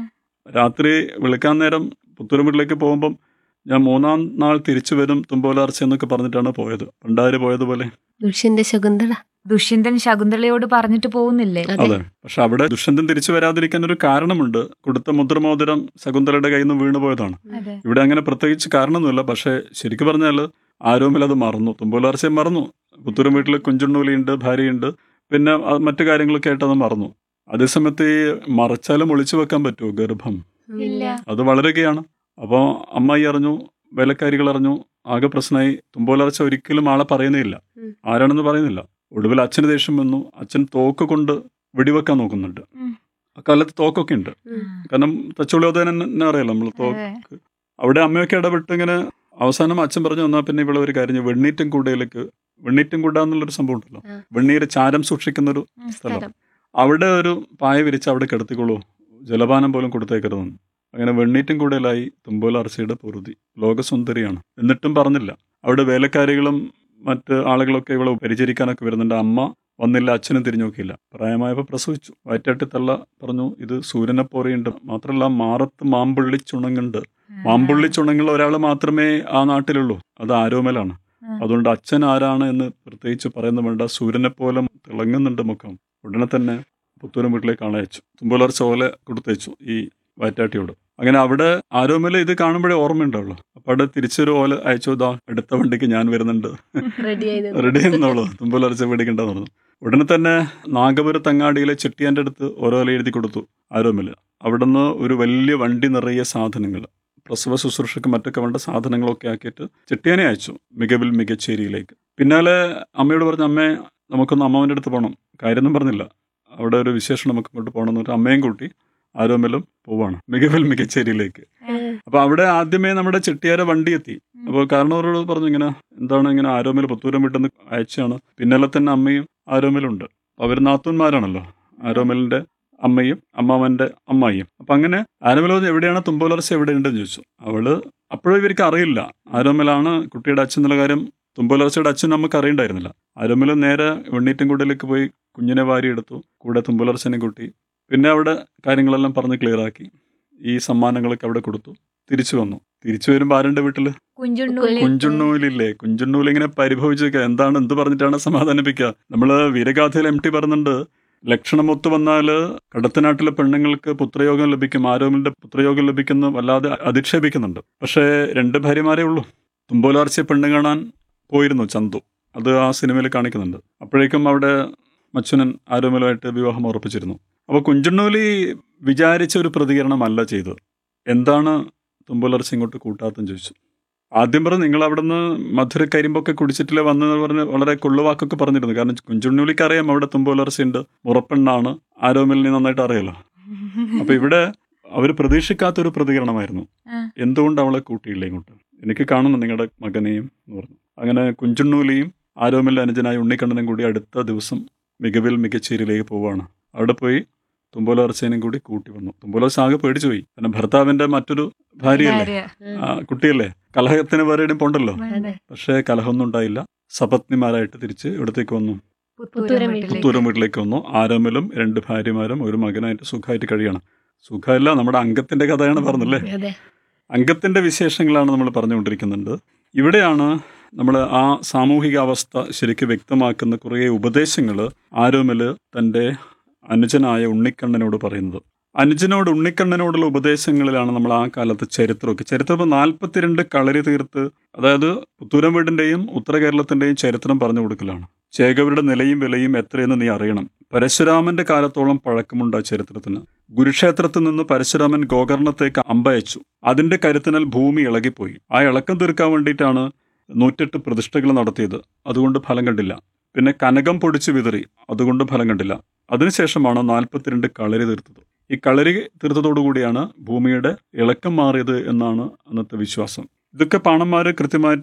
രാത്രി വിളിക്കാൻ നേരം പുത്തൂരം വീട്ടിലേക്ക് പോകുമ്പം ഞാൻ മൂന്നാം നാൾ തിരിച്ചു വരും തുമ്പോലർച്ച എന്നൊക്കെ പറഞ്ഞിട്ടാണ് പോയത് പണ്ടാര് പോയതുപോലെ ദുഷ്യന്റെ ശകുന്തള ദുഷ്യന്തൻ ശകുന്തളയോട് പറഞ്ഞിട്ട് പോകുന്നില്ലേ അതെ അതെ പക്ഷെ അവിടെ ദുഷ്യന്തൻ തിരിച്ചു വരാതിരിക്കാൻ ഒരു കാരണമുണ്ട് കൊടുത്ത മുദ്രമോതിരം ശകുന്തളയുടെ കയ്യിൽ നിന്ന് വീണു പോയതാണ് അതെ ഇവിടെ അങ്ങനെ പ്രത്യേകിച്ച് കാരണമൊന്നുമില്ല പക്ഷേ ശരിക്കും പറഞ്ഞാൽ ആരോമിൽ അത് മറന്നു തുമ്പോലാർച്ചയെ മറന്നു പുത്തൂരും വീട്ടിൽ കുഞ്ചുണ്ണൂലിയുണ്ട് ഭാര്യയുണ്ട് പിന്നെ അത് മറ്റു കാര്യങ്ങളൊക്കെ ആയിട്ട് അത് മറന്നു അതേസമയത്ത് ഈ മറച്ചാലും ഒളിച്ചു വെക്കാൻ പറ്റുമോ ഗർഭം ഇല്ല അത് വളരുകയാണ് അപ്പോൾ അമ്മായി അറിഞ്ഞു വേലക്കാരികൾ അറിഞ്ഞു ആകെ പ്രശ്നമായി തുമ്പോലാർച്ച ഒരിക്കലും ആളെ പറയുന്നില്ല ഉം. ആരാണെന്ന് പറയുന്നില്ല ഒടുവിൽ അച്ഛന് ദേഷ്യം വന്നു അച്ഛൻ തോക്ക് കൊണ്ട് വെടിവെക്കാൻ നോക്കുന്നുണ്ട് ഉം. അക്കാലത്ത് തോക്കൊക്കെ ഉണ്ട് ഉം. കാരണം തച്ചുള്ളിയോദയൻ തന്നെ അറിയാലോ നമ്മൾ തോക്ക് അതെ. അവിടെ അമ്മയൊക്കെ ഇടപെട്ട് ഇങ്ങനെ അവസാനം അച്ഛൻ പറഞ്ഞു എന്നാൽ പിന്നെ ഇവിടെ ഒരു കാര്യം ചെയ്യ്, വെണ്ണീറ്റും കൂടയിലേക്ക് വെണ്ണീറ്റും കൂട എന്നുള്ളൊരു സംഭവം ഉണ്ടല്ലോ ആ. വെണ്ണീര് ചാരം സൂക്ഷിക്കുന്ന ഒരു ഉം. സ്ഥലം സ്ഥലം അവിടെ ഒരു പായ വിരിച്ച് അവിടെ കിടത്തിക്കോളൂ ജലപാനം പോലും കൊടുത്തേക്കരുതെന്ന് അങ്ങനെ വെണ്ണീറ്റും കൂടയിലായി തുമ്പോലർച്ചയുടെ പൊറുതി ലോകസുന്ദരിയാണ് എന്നിട്ടും പറഞ്ഞില്ല അവിടെ വേലക്കാരികളും മറ്റ് ആളുകളൊക്കെ ഇവളെ പരിചരിക്കാനൊക്കെ വരുന്നുണ്ട് അമ്മ വന്നില്ല അച്ഛനും തിരിഞ്ഞു നോക്കിയില്ല പ്രായമായപ്പോൾ പ്രസവിച്ചു വയറ്റാട്ടി തള്ള പറഞ്ഞു ഇത് സൂര്യനെ പോലെയുണ്ട് മാത്രമല്ല മാറത്ത് മാമ്പുള്ളി ചുണങ്ങുണ്ട് മാമ്പുള്ളി ചുണങ്ങുള്ള ഒരാൾ മാത്രമേ ആ നാട്ടിലുള്ളൂ അത് ആരോമലാണ് ഉം. അതുകൊണ്ട് അച്ഛൻ ആരാണ് എന്ന് പ്രത്യേകിച്ച് പറയുന്ന വേണ്ട സൂര്യനെ പോലെ തിളങ്ങുന്നുണ്ട് മുഖം ഉടനെ തന്നെ പുത്തൂരം വീട്ടിലേക്ക് അയച്ചു തുമ്പോലർച്ച ഓല കൊടുത്തയച്ചു ഈ വയറ്റാട്ടിയോട് അങ്ങനെ അവിടെ ആരോമല ഇത് കാണുമ്പോഴേ ഓർമ്മയുണ്ടാവുള്ളൂ അപ്പൊ അവിടെ തിരിച്ചൊരു ഓല അയച്ചു ഇതാ അടുത്ത വണ്ടിക്ക് ഞാൻ വരുന്നുണ്ട് റെഡി ആയി നിന്ന്. റെഡി എന്നുള്ളൂ തുമ്പോലർച്ച പേടിക്കണ്ടെന്ന് പറഞ്ഞു ഉടനെ തന്നെ നാഗപുരത്ത് അങ്ങാടിയിലെ ചെട്ടിയാന്റെ അടുത്ത് ഓരോല എഴുതി കൊടുത്തു ആരോമല അവിടുന്ന് ഒരു വലിയ വണ്ടി നിറയെ സാധനങ്ങൾ പ്രസവ ശുശ്രൂഷയ്ക്ക് മറ്റൊക്കെ വേണ്ട സാധനങ്ങളൊക്കെ ആക്കിയിട്ട് ചെട്ടിയാനെ അയച്ചു മികവിൽ മികച്ചേരിയിലേക്ക് പിന്നാലെ അമ്മയോട് പറഞ്ഞു അമ്മേ നമുക്കൊന്ന് അമ്മാവൻ്റെ അടുത്ത് പോകണം കാര്യമൊന്നും പറഞ്ഞില്ല അവിടെ ഒരു വിശേഷം നമുക്ക് ഇങ്ങോട്ട് പോകണം എന്ന് പറഞ്ഞിട്ട് അമ്മയും കൂട്ടി ആരോമലും പോവാണ് മികവിൽ മികച്ചേരിയിലേക്ക് അപ്പൊ അവിടെ ആദ്യമേ നമ്മുടെ ചെട്ടിയാരെ വണ്ടി എത്തി അപ്പോൾ കാരണവരോട് പറഞ്ഞു ഇങ്ങനെ എന്താണ് ഇങ്ങനെ ആരോമൽ പുത്തൂരം വീട്ടിൽ അയച്ചാണ് പിന്നാലെ തന്നെ അമ്മയും ആരോമലുണ്ട് അവർ നാത്തൂന്മാരാണല്ലോ ആരോമലിന്റെ അമ്മയും അമ്മാവന്റെ അമ്മായിയും അപ്പൊ അങ്ങനെ ആരോമല പറഞ്ഞു, എവിടെയാണ് തുമ്പോലർച്ച എവിടെയുണ്ടെന്ന് ചോദിച്ചു അവള് അപ്പോഴും ഇവർക്ക് അറിയില്ല ആരോമലാണ് കുട്ടിയുടെ അച്ഛൻ എന്നുള്ള കാര്യം തുമ്പോലർച്ചയുടെ അച്ഛൻ നമുക്ക് അറിയണ്ടായിരുന്നില്ല ആരോമല നേരെ വെണ്ണീറ്റും കൂടലേക്ക് പോയി കുഞ്ഞിനെ വാരിയെടുത്തു കൂടെ തുമ്പോലർച്ചനെ കൂട്ടി പിന്നെ അവിടെ കാര്യങ്ങളെല്ലാം പറഞ്ഞ് ക്ലിയർ ആക്കി ഈ സമ്മാനങ്ങളൊക്കെ അവിടെ കൊടുത്തു തിരിച്ചു വന്നു തിരിച്ചു വരുമ്പോൾ ആരുടെ വീട്ടില് കുഞ്ചുണ്ണൂലി കുഞ്ചുണ്ണൂലില്ലേ കുഞ്ചുണ്ണൂൽ ഇങ്ങനെ പരിഭവിച്ചൊക്കെ എന്താണ് എന്ത് പറഞ്ഞിട്ടാണ് സമാധാനിപ്പിക്കുക നമ്മള് വീരഗാഥയിൽ എം ടി പറയുന്നുണ്ട് ലക്ഷണമൊത്ത് വന്നാല് കടത്തനാട്ടിലെ പെണ്ണുങ്ങൾക്ക് പുത്രയോഗം ലഭിക്കും ആരോമിന്റെ പുത്രയോഗം ലഭിക്കുന്ന വല്ലാതെ അധിക്ഷേപിക്കുന്നുണ്ട് പക്ഷേ രണ്ട് ഭാര്യമാരേ ഉള്ളൂ തുമ്പോലാർച്ചയെ പെണ്ണ് കാണാൻ പോയിരുന്നു ചന്തു അത് ആ സിനിമയിൽ കാണിക്കുന്നുണ്ട് അപ്പോഴേക്കും അവിടെ മച്ചുനൻ ആരോമലുമായിട്ട് വിവാഹം ഉറപ്പിച്ചിരുന്നു അപ്പോൾ കുഞ്ചുണ്ണൂലി വിചാരിച്ച ഒരു പ്രതികരണമല്ല ചെയ്തത് എന്താണ് തുമ്പോലർച്ച ഇങ്ങോട്ട് കൂട്ടാത്തെന്ന് ചോദിച്ചു ആദ്യം പറഞ്ഞു നിങ്ങൾ അവിടുന്ന് മധുര കരിമ്പൊക്കെ കുടിച്ചിട്ടില്ല വന്നെന്ന് പറഞ്ഞ് വളരെ കൊള്ളുവാക്കൊക്കെ പറഞ്ഞിരുന്നു കാരണം കുഞ്ചുണ്ണൂലിക്ക് അറിയാം അവിടെ തുമ്പോലർച്ചയുണ്ട് മുറപ്പെണ്ണാണ് ആരോമലിനെ നന്നായിട്ട് അറിയാലോ അപ്പൊ ഇവിടെ അവർ പ്രതീക്ഷിക്കാത്തൊരു പ്രതികരണമായിരുന്നു ആ. എന്തുകൊണ്ട് അവളെ കൂട്ടിയില്ല ഇങ്ങോട്ട് എനിക്ക് കാണുന്നു നിങ്ങളുടെ മകനെയും എന്ന് പറഞ്ഞു അങ്ങനെ കുഞ്ചുണ്ണൂലിയും ആരോമലിന്റെ അനുജനായ ഉണ്ണിക്കണ്ണനും കൂടി അടുത്ത ദിവസം മികവിൽ മികച്ചേരിയിലേക്ക് പോവാണ് അവിടെ പോയി തുമ്പോലർച്ചേനും കൂടി കൂട്ടി വന്നു തുമ്പോലർച്ച ആകെ പേടിച്ചു പോയി കാരണം ഭർത്താവിന്റെ മറ്റൊരു ഭാര്യയല്ലേ ഭാര്യ. ആ, കുട്ടിയല്ലേ കലഹത്തിന് വേറെ എവിടെയും പോണ്ടല്ലോ വേണ്ടേ? പക്ഷേ കലഹമൊന്നും ഉണ്ടായില്ല സപത്നിമാരായിട്ട് തിരിച്ച് ഇവിടത്തേക്ക് വന്നു പുത്തൂരം വീട്ടിലേക്ക്. പുത്തൂരം വീട്ടിലേക്ക് വന്നു ആരോമലും രണ്ട് ഭാര്യമാരും ഒരു മകനായിട്ട് സുഖമായിട്ട് കഴിയണം സുഖമല്ല നമ്മുടെ അംഗത്തിന്റെ കഥയാണ് പറഞ്ഞല്ലേ അതെ അംഗത്തിന്റെ വിശേഷങ്ങളാണ് നമ്മൾ പറഞ്ഞുകൊണ്ടിരിക്കുന്നുണ്ട് ഇവിടെയാണ് നമ്മൾ ആ സാമൂഹിക അവസ്ഥ ശരിക്കും വ്യക്തമാക്കുന്ന കുറേ ഉപദേശങ്ങൾ ആരോമല് തൻ്റെ അനുജനായ ഉണ്ണിക്കണ്ണനോട് പറയുന്നത് അനുജനോട് ഉണ്ണിക്കണ്ണനോടുള്ള ഉപദേശങ്ങളിലാണ് നമ്മൾ ആ കാലത്ത് ചരിത്രമൊക്കെ ചരിത്രം ഇപ്പോൾ നാൽപ്പത്തിരണ്ട് കളരി തീർത്ത് അതായത് പുത്തൂരം വീടിൻ്റെയും ഉത്തര കേരളത്തിൻ്റെയും ചരിത്രം പറഞ്ഞു കൊടുക്കലാണ് ചേകവരുടെ നിലയും വിലയും എത്രയെന്ന് നീ അറിയണം പരശുരാമന്റെ കാലത്തോളം പഴക്കമുണ്ട് ആ ചരിത്രത്തിന് ഗുരുക്ഷേത്രത്തിൽ നിന്ന് പരശുരാമൻ ഗോകർണത്തേക്ക് അമ്പയച്ചു അതിന്റെ കരുത്തിനാൽ ഭൂമി ഇളകിപ്പോയി ആ ഇളക്കം തീർക്കാൻ വേണ്ടിയിട്ടാണ് നൂറ്റെട്ട് പ്രതിഷ്ഠകൾ നടത്തിയത് അതുകൊണ്ട് ഫലം കണ്ടില്ല പിന്നെ കനകം പൊടിച്ചു വിതറി അതുകൊണ്ട് ഫലം കണ്ടില്ല അതിനുശേഷമാണ് നാൽപ്പത്തിരണ്ട് കളരി തീർത്തത് ഈ കളരി തീർത്തതോടുകൂടിയാണ് ഭൂമിയുടെ ഇളക്കം മാറിയത് എന്നാണ് അന്നത്തെ വിശ്വാസം ഇതൊക്കെ പാണന്മാര് കൃത്യമായിട്ട്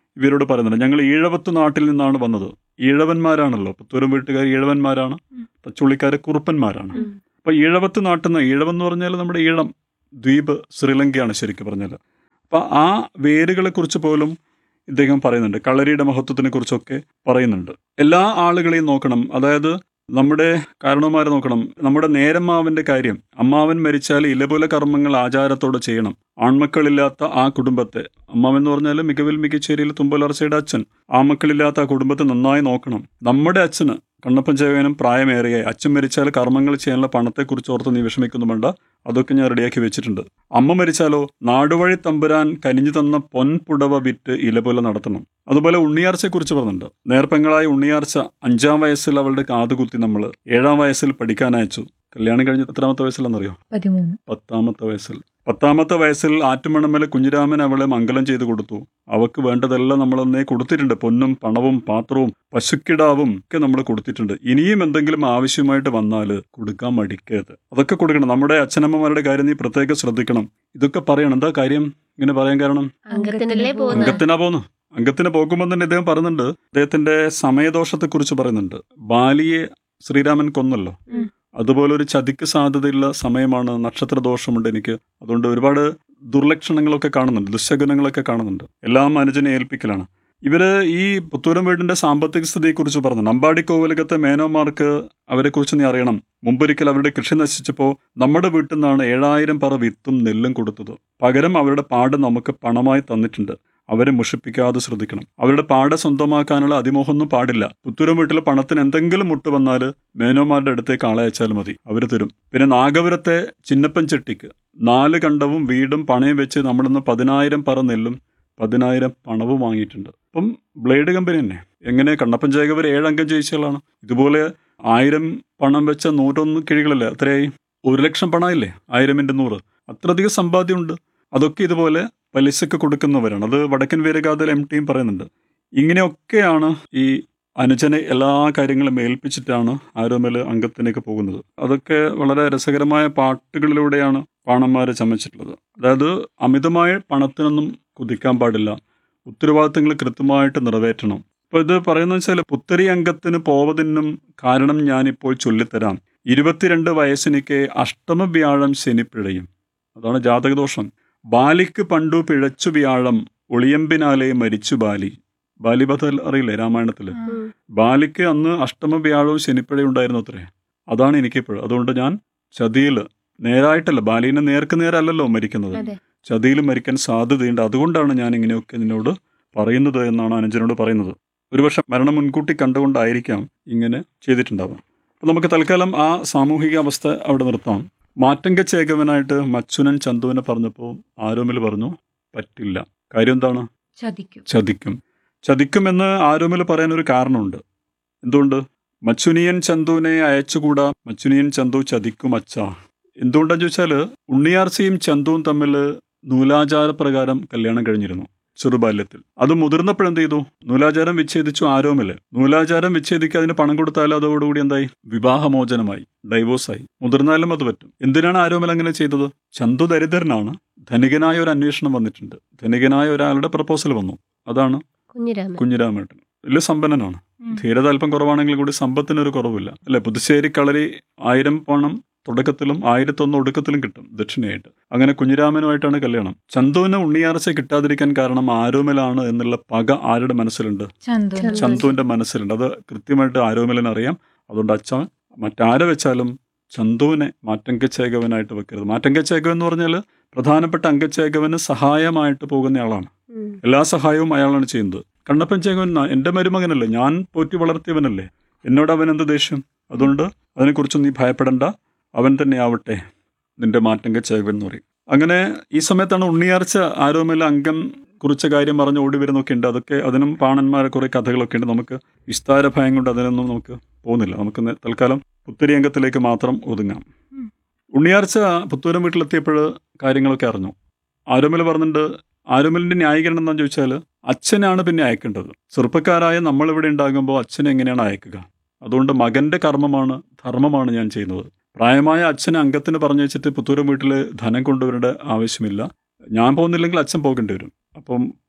ഇവരോട് പറയുന്നുണ്ട് ഞങ്ങൾ ഈഴവത്ത് നാട്ടിൽ നിന്നാണ് വന്നത് ഈഴവന്മാരാണല്ലോ പുത്തൂരം വീട്ടുകാർ ഈഴവന്മാരാണ് തച്ചുള്ളിക്കാര് കുറുപ്പന്മാരാണ് ഉം. അപ്പൊ ഈഴവത്ത് നാട്ടിൽ നിന്ന് ഈഴവം എന്ന് പറഞ്ഞാൽ നമ്മുടെ ഈഴം ദ്വീപ് ശ്രീലങ്കയാണ് ശരിക്കും പറഞ്ഞാൽ അപ്പൊ ആ വേരുകളെ കുറിച്ച് പോലും ഇദ്ദേഹം പറയുന്നുണ്ട് കളരിയുടെ മഹത്വത്തിനെ കുറിച്ചൊക്കെ പറയുന്നുണ്ട് എല്ലാ ആളുകളെയും നോക്കണം അതായത് നമ്മുടെ കാരണവന്മാരെ നോക്കണം നമ്മുടെ നേരമ്മാവന്റെ കാര്യം അമ്മാവൻ മരിച്ചാൽ ഇലപുല കർമ്മങ്ങൾ ആചാരത്തോടെ ചെയ്യണം ആൺമക്കളില്ലാത്ത ആ കുടുംബത്തെ അമ്മാവൻ എന്ന് പറഞ്ഞാൽ മികവിൽ മികച്ചേരിയിൽ തുമ്പലർച്ചയുടെ അച്ഛൻ ആൺമക്കളില്ലാത്ത ആ കുടുംബത്തെ നന്നായി നോക്കണം നമ്മുടെ അച്ഛന് കണ്ണപ്പൻ ചേവനും പ്രായമേറിയായി അച്ഛൻ മരിച്ചാൽ കർമ്മങ്ങൾ ചെയ്യാനുള്ള പണത്തെക്കുറിച്ച് ഓർത്ത് നീ വിഷമിക്കുന്നു വേണ്ട അതൊക്കെ ഞാൻ റെഡിയാക്കി വെച്ചിട്ടുണ്ട് അമ്മ മരിച്ചാലോ നാടുവഴി തമ്പുരാൻ കനിഞ്ഞു തന്ന പൊൻപുടവ വിറ്റ് ഇലപോലെ നടത്തണം അതുപോലെ ഉണ്ണിയാർച്ചയെക്കുറിച്ച് പറഞ്ഞിട്ടുണ്ട് നേർപ്പെങ്ങളായ ഉണ്ണിയാർച്ച അഞ്ചാം വയസ്സിൽ അവളുടെ കാതുകുത്തി നമ്മൾ ഏഴാം വയസ്സിൽ പഠിക്കാൻ അയച്ചു കല്യാണം കഴിഞ്ഞ് എത്രാമത്തെ വയസ്സിലെന്നറിയോ പതിമൂന്ന് പത്താമത്തെ വയസ്സിൽ പത്താമത്തെ വയസ്സിൽ ആറ്റുമണമേലെ കുഞ്ഞിരാമൻ അവളെ മംഗലം ചെയ്തു കൊടുത്തു അവക്ക് വേണ്ടതെല്ലാം നമ്മളന്നേ കൊടുത്തിട്ടുണ്ട് പൊന്നും പണവും പാത്രവും പശുക്കിടാവും ഒക്കെ നമ്മൾ കൊടുത്തിട്ടുണ്ട് ഇനിയും എന്തെങ്കിലും ആവശ്യമായിട്ട് വന്നാൽ കൊടുക്കാൻ മടിക്കരുത് അതൊക്കെ കൊടുക്കണം നമ്മുടെ അച്ഛനമ്മമാരുടെ കാര്യം നീ പ്രത്യേകം ശ്രദ്ധിക്കണം ഇതൊക്കെ പറയണം എന്താ കാര്യം ഇങ്ങനെ പറയാൻ കാരണം അംഗത്തിനല്ലേ പോകുന്നത് അംഗത്തിനാ പോന്നു അംഗത്തിന് പോകുമ്പോൾ തന്നെ ഇദ്ദേഹം പറയുന്നുണ്ട് അദ്ദേഹത്തിന്റെ സമയദോഷത്തെക്കുറിച്ച് പറയുന്നുണ്ട് ബാലിയെ ശ്രീരാമൻ കൊന്നല്ലോ ഉം. അതുപോലെ ഒരു ചതിക്ക് സാധ്യതയുള്ള സമയമാണ് നക്ഷത്രദോഷമുണ്ട് എനിക്ക് അതുകൊണ്ട് ഒരുപാട് ദുർലക്ഷണങ്ങളൊക്കെ കാണുന്നുണ്ട് ദുശകുനങ്ങളൊക്കെ കാണുന്നുണ്ട് എല്ലാം അനുജനെ ഏൽപ്പിക്കലാണ് ഇവര് ഈ പുത്തൂരം വീടിന്റെ സാമ്പത്തിക സ്ഥിതിയെക്കുറിച്ച് പറഞ്ഞു നമ്പാടി കോവിലകത്തെ മേനോമാർക്ക് അവരെക്കുറിച്ച് നീ അറിയണം മുമ്പൊരിക്കൽ അവരുടെ കൃഷി നശിച്ചപ്പോൾ നമ്മുടെ വീട്ടിൽ നിന്നാണ് ഏഴായിരം പറ വിത്തും നെല്ലും കൊടുത്തത് പകരം അവരുടെ പാട് നമുക്ക് പണമായി തന്നിട്ടുണ്ട് അവരെ മുഷിപ്പിക്കാതെ ശ്രദ്ധിക്കണം അവരുടെ പാട സ്വന്തമാക്കാനുള്ള അതിമോഹമൊന്നും പാടില്ല പുത്തൂരം വീട്ടിലെ പണത്തിന് എന്തെങ്കിലും മുട്ട് വന്നാൽ മേനോമാരുടെ അടുത്തേക്ക് ആളെ അയച്ചാൽ മതി അവർ തരും പിന്നെ നാഗപുരത്തെ ചിന്നപ്പൻ ചെട്ടിക്ക് നാല് കണ്ടവും വീടും പണയം വെച്ച് നമ്മളിന്ന് പതിനായിരം പറ നെല്ലും പതിനായിരം പണവും വാങ്ങിയിട്ടുണ്ട് അപ്പം ബ്ലേഡ് കമ്പനി തന്നെ എങ്ങനെ കണ്ണപ്പൻ ജയകവർ ഏഴംഗം ജയിച്ചയാളാണ് ഇതുപോലെ ആയിരം പണം വെച്ച നൂറ്റൊന്ന് കിഴികളല്ലേ അത്രയായി ഒരു ലക്ഷം പണമില്ലേ ആയിരം ഇൻറ്റു നൂറ് അത്രയധികം സമ്പാദ്യമുണ്ട് അതൊക്കെ ഇതുപോലെ പലിശക്ക് കൊടുക്കുന്നവരാണ് അത് വടക്കൻ വീരഗാഥയിൽ എം ടിയും പറയുന്നുണ്ട് ഇങ്ങനെയൊക്കെയാണ് ഈ അനുജനെ എല്ലാ കാര്യങ്ങളും ഏൽപ്പിച്ചിട്ടാണ് ആരോമൽ അംഗത്തിലേക്ക് പോകുന്നത് അതൊക്കെ വളരെ രസകരമായ പാട്ടുകളിലൂടെയാണ് പാണന്മാരെ ചമച്ചിട്ടുള്ളത് അതായത് അമിതമായ പണത്തിനൊന്നും കുതിക്കാൻ പാടില്ല ഉത്തരവാദിത്തങ്ങൾ കൃത്യമായിട്ട് നിറവേറ്റണം അപ്പോൾ ഇത് പറയുന്നത് വെച്ചാൽ പുത്തരി അംഗത്തിന് പോവതിനും കാരണം ഞാനിപ്പോൾ ചൊല്ലിത്തരാം ഇരുപത്തിരണ്ട് വയസ്സിനിക്ക് അഷ്ടമ വ്യാഴം ശനിപ്പിഴയും അതാണ് ജാതകദോഷം ബാലിക്ക് പണ്ടു പിഴച്ചു വ്യാഴം ഒളിയമ്പിനാലെ മരിച്ചു ബാലി ബാലിബദ്ധ അറിയില്ലേ രാമായണത്തില് ഉം. ബാലിക്ക് അന്ന് അഷ്ടമ വ്യാഴവും ശനിപ്പിഴയും ഉണ്ടായിരുന്നു അത്രേ അതാണ് എനിക്കിപ്പോഴും അതുകൊണ്ട് ഞാൻ ചതിയിൽ നേരായിട്ടല്ല ബാലിനെ നേർക്ക് നേരല്ലല്ലോ മരിക്കുന്നത് അതെ ചതിയിൽ മരിക്കാൻ സാധ്യതയുണ്ട് അതുകൊണ്ടാണ് ഞാൻ ഇങ്ങനെയൊക്കെ നിന്നോട് പറയുന്നത് എന്നാണ് അനുജനോട് പറയുന്നത് ഒരുപക്ഷെ മരണം മുൻകൂട്ടി കണ്ടുകൊണ്ടായിരിക്കാം ഇങ്ങനെ ചെയ്തിട്ടുണ്ടാവുക അപ്പോൾ നമുക്ക് തൽക്കാലം ആ സാമൂഹിക അവസ്ഥ അവിടെ നിർത്താം മാറ്റങ്ക ചേകവനായിട്ട് മച്ചുനൻ ചന്തുവിനെ പറഞ്ഞപ്പോൾ ആരോമിൽ പറഞ്ഞു പറ്റില്ല കാര്യം എന്താണ് ചതിക്കും ചതിക്കും ചതിക്കുമെന്ന് ആരോമിൽ പറയാൻ ഒരു കാരണമുണ്ട് എന്തുകൊണ്ട് മച്ചുനിയൻ ചന്തുവിനെ അയച്ചുകൂടാ മച്ചുനിയൻ ചന്തു ചതിക്കും അച്ഛ എന്തുകൊണ്ടാന്ന് ചോദിച്ചാൽ ഉണ്ണിയാർച്ചയും ചന്തുവും തമ്മിൽ നൂലാചാര പ്രകാരം കല്യാണം കഴിഞ്ഞിരുന്നു ചെറുബാല്യത്തിൽ അത് മുതിർന്നപ്പോൾ എന്ത് ചെയ്തു നൂലാചാരം വിച്ഛേദിച്ചു ആരോമില് നൂലാചാരം വിച്ഛേദിക്കുക അതിന് പണം കൊടുത്താൽ അതോടുകൂടി എന്തായി വിവാഹമോചനമായി ഡൈവോഴ്സായി മുതിർന്നാലും അത് പറ്റും എന്തിനാണ് ആരോമൽ അങ്ങനെ ചെയ്തത് ചന്തു ദരിദ്രനാണ് ധനികനായ ഒരു അന്വേഷണം വന്നിട്ടുണ്ട് ധനികനായ ഒരാളുടെ പ്രപ്പോസൽ വന്നു അതാണ് കുഞ്ഞിരാമൻ കുഞ്ഞിരാമേട്ടൻ വലിയ സമ്പന്നനാണ് ധീരത അല്പം കുറവാണെങ്കിൽ കൂടി സമ്പത്തിനൊരു കുറവില്ല അല്ലെ പുതുശ്ശേരി കളരി ആയിരം പണം തുടക്കത്തിലും ആയിരത്തൊന്ന് ഒടുക്കത്തിലും കിട്ടും ദക്ഷിണയായിട്ട് അങ്ങനെ കുഞ്ഞിരാമനുമായിട്ടാണ് കല്യാണം ചന്തുവിന് ഉണ്ണിയാർച്ച കിട്ടാതിരിക്കാൻ കാരണം ആരോമലാണ് എന്നുള്ള പക ആരുടെ മനസ്സിലുണ്ട് ചന്തു ചന്തു. ചന്തുവിന്റെ മനസ്സിലുണ്ട് അത് കൃത്യമായിട്ട് ആരോമലിന് അറിയാം അതുകൊണ്ട് അച്ഛൻ മറ്റാരെ വെച്ചാലും ചന്തുവിനെ മാറ്റങ്കച്ചേകവനായിട്ട് വെക്കരുത് മാറ്റങ്കച്ചേകവൻ എന്ന് പറഞ്ഞാൽ പ്രധാനപ്പെട്ട അംഗച്ചേകവന് സഹായമായിട്ട് പോകുന്ന ആളാണ് ഉം. എല്ലാ സഹായവും അയാളാണ് ചെയ്യുന്നത് കണ്ണപ്പൻ ചേകവൻ ന- എൻ്റെ മരുമകനല്ലേ ഞാൻ പോറ്റി വളർത്തിയവനല്ലേ എന്നോട് അവൻ എന്ത് ദേഷ്യം അതുകൊണ്ട് അതിനെക്കുറിച്ച് നീ ഭയപ്പെടണ്ട അവൻ തന്നെ ആവട്ടെ നിന്റെ മാറ്റങ്ക ചേകവൻ എന്ന് പറയും അങ്ങനെ ഈ സമയത്താണ് ഉണ്ണിയാർച്ച ആരോമല അംഗം കുറിച്ച കാര്യം പറഞ്ഞ് ഓടി വരുന്നൊക്കെ ഉണ്ട് അതൊക്കെ അതിനും പാണന്മാരെ കുറെ കഥകളൊക്കെ ഉണ്ട് നമുക്ക് വിസ്താര ഭയം കൊണ്ട് അതിനൊന്നും നമുക്ക് പോകുന്നില്ല നമുക്ക് നേ- തൽക്കാലം പുത്തരി അംഗത്തിലേക്ക് മാത്രം ഒതുങ്ങാം ഉം. ഉണ്ണിയാർച്ച പുത്തൂരം വീട്ടിലെത്തിയപ്പോൾ കാര്യങ്ങളൊക്കെ അറിഞ്ഞു ആരോമൽ പറഞ്ഞിട്ടുണ്ട് ആരോമലിന്റെ ന്യായീകരണം എന്താണെന്ന് ചോദിച്ചാൽ അച്ഛനാണ് പിന്നെ അയക്കേണ്ടത് ചെറുപ്പക്കാരായ നമ്മൾ ഇവിടെ ഉണ്ടാകുമ്പോൾ അച്ഛനെ എങ്ങനെയാണ് അയക്കുക അതുകൊണ്ട് മകന്റെ കർമ്മമാണ് ധർമ്മമാണ് ഞാൻ ചെയ്യുന്നത് പ്രായമായ അച്ഛനെ അംഗത്തിന് പറഞ്ഞു വെച്ചിട്ട് പുത്തൂരം വീട്ടിൽ ധനം കൊണ്ടുവരേണ്ട ആവശ്യമില്ല ഞാൻ പോകുന്നില്ലെങ്കിൽ അച്ഛൻ പോകേണ്ടി വരും അപ്പം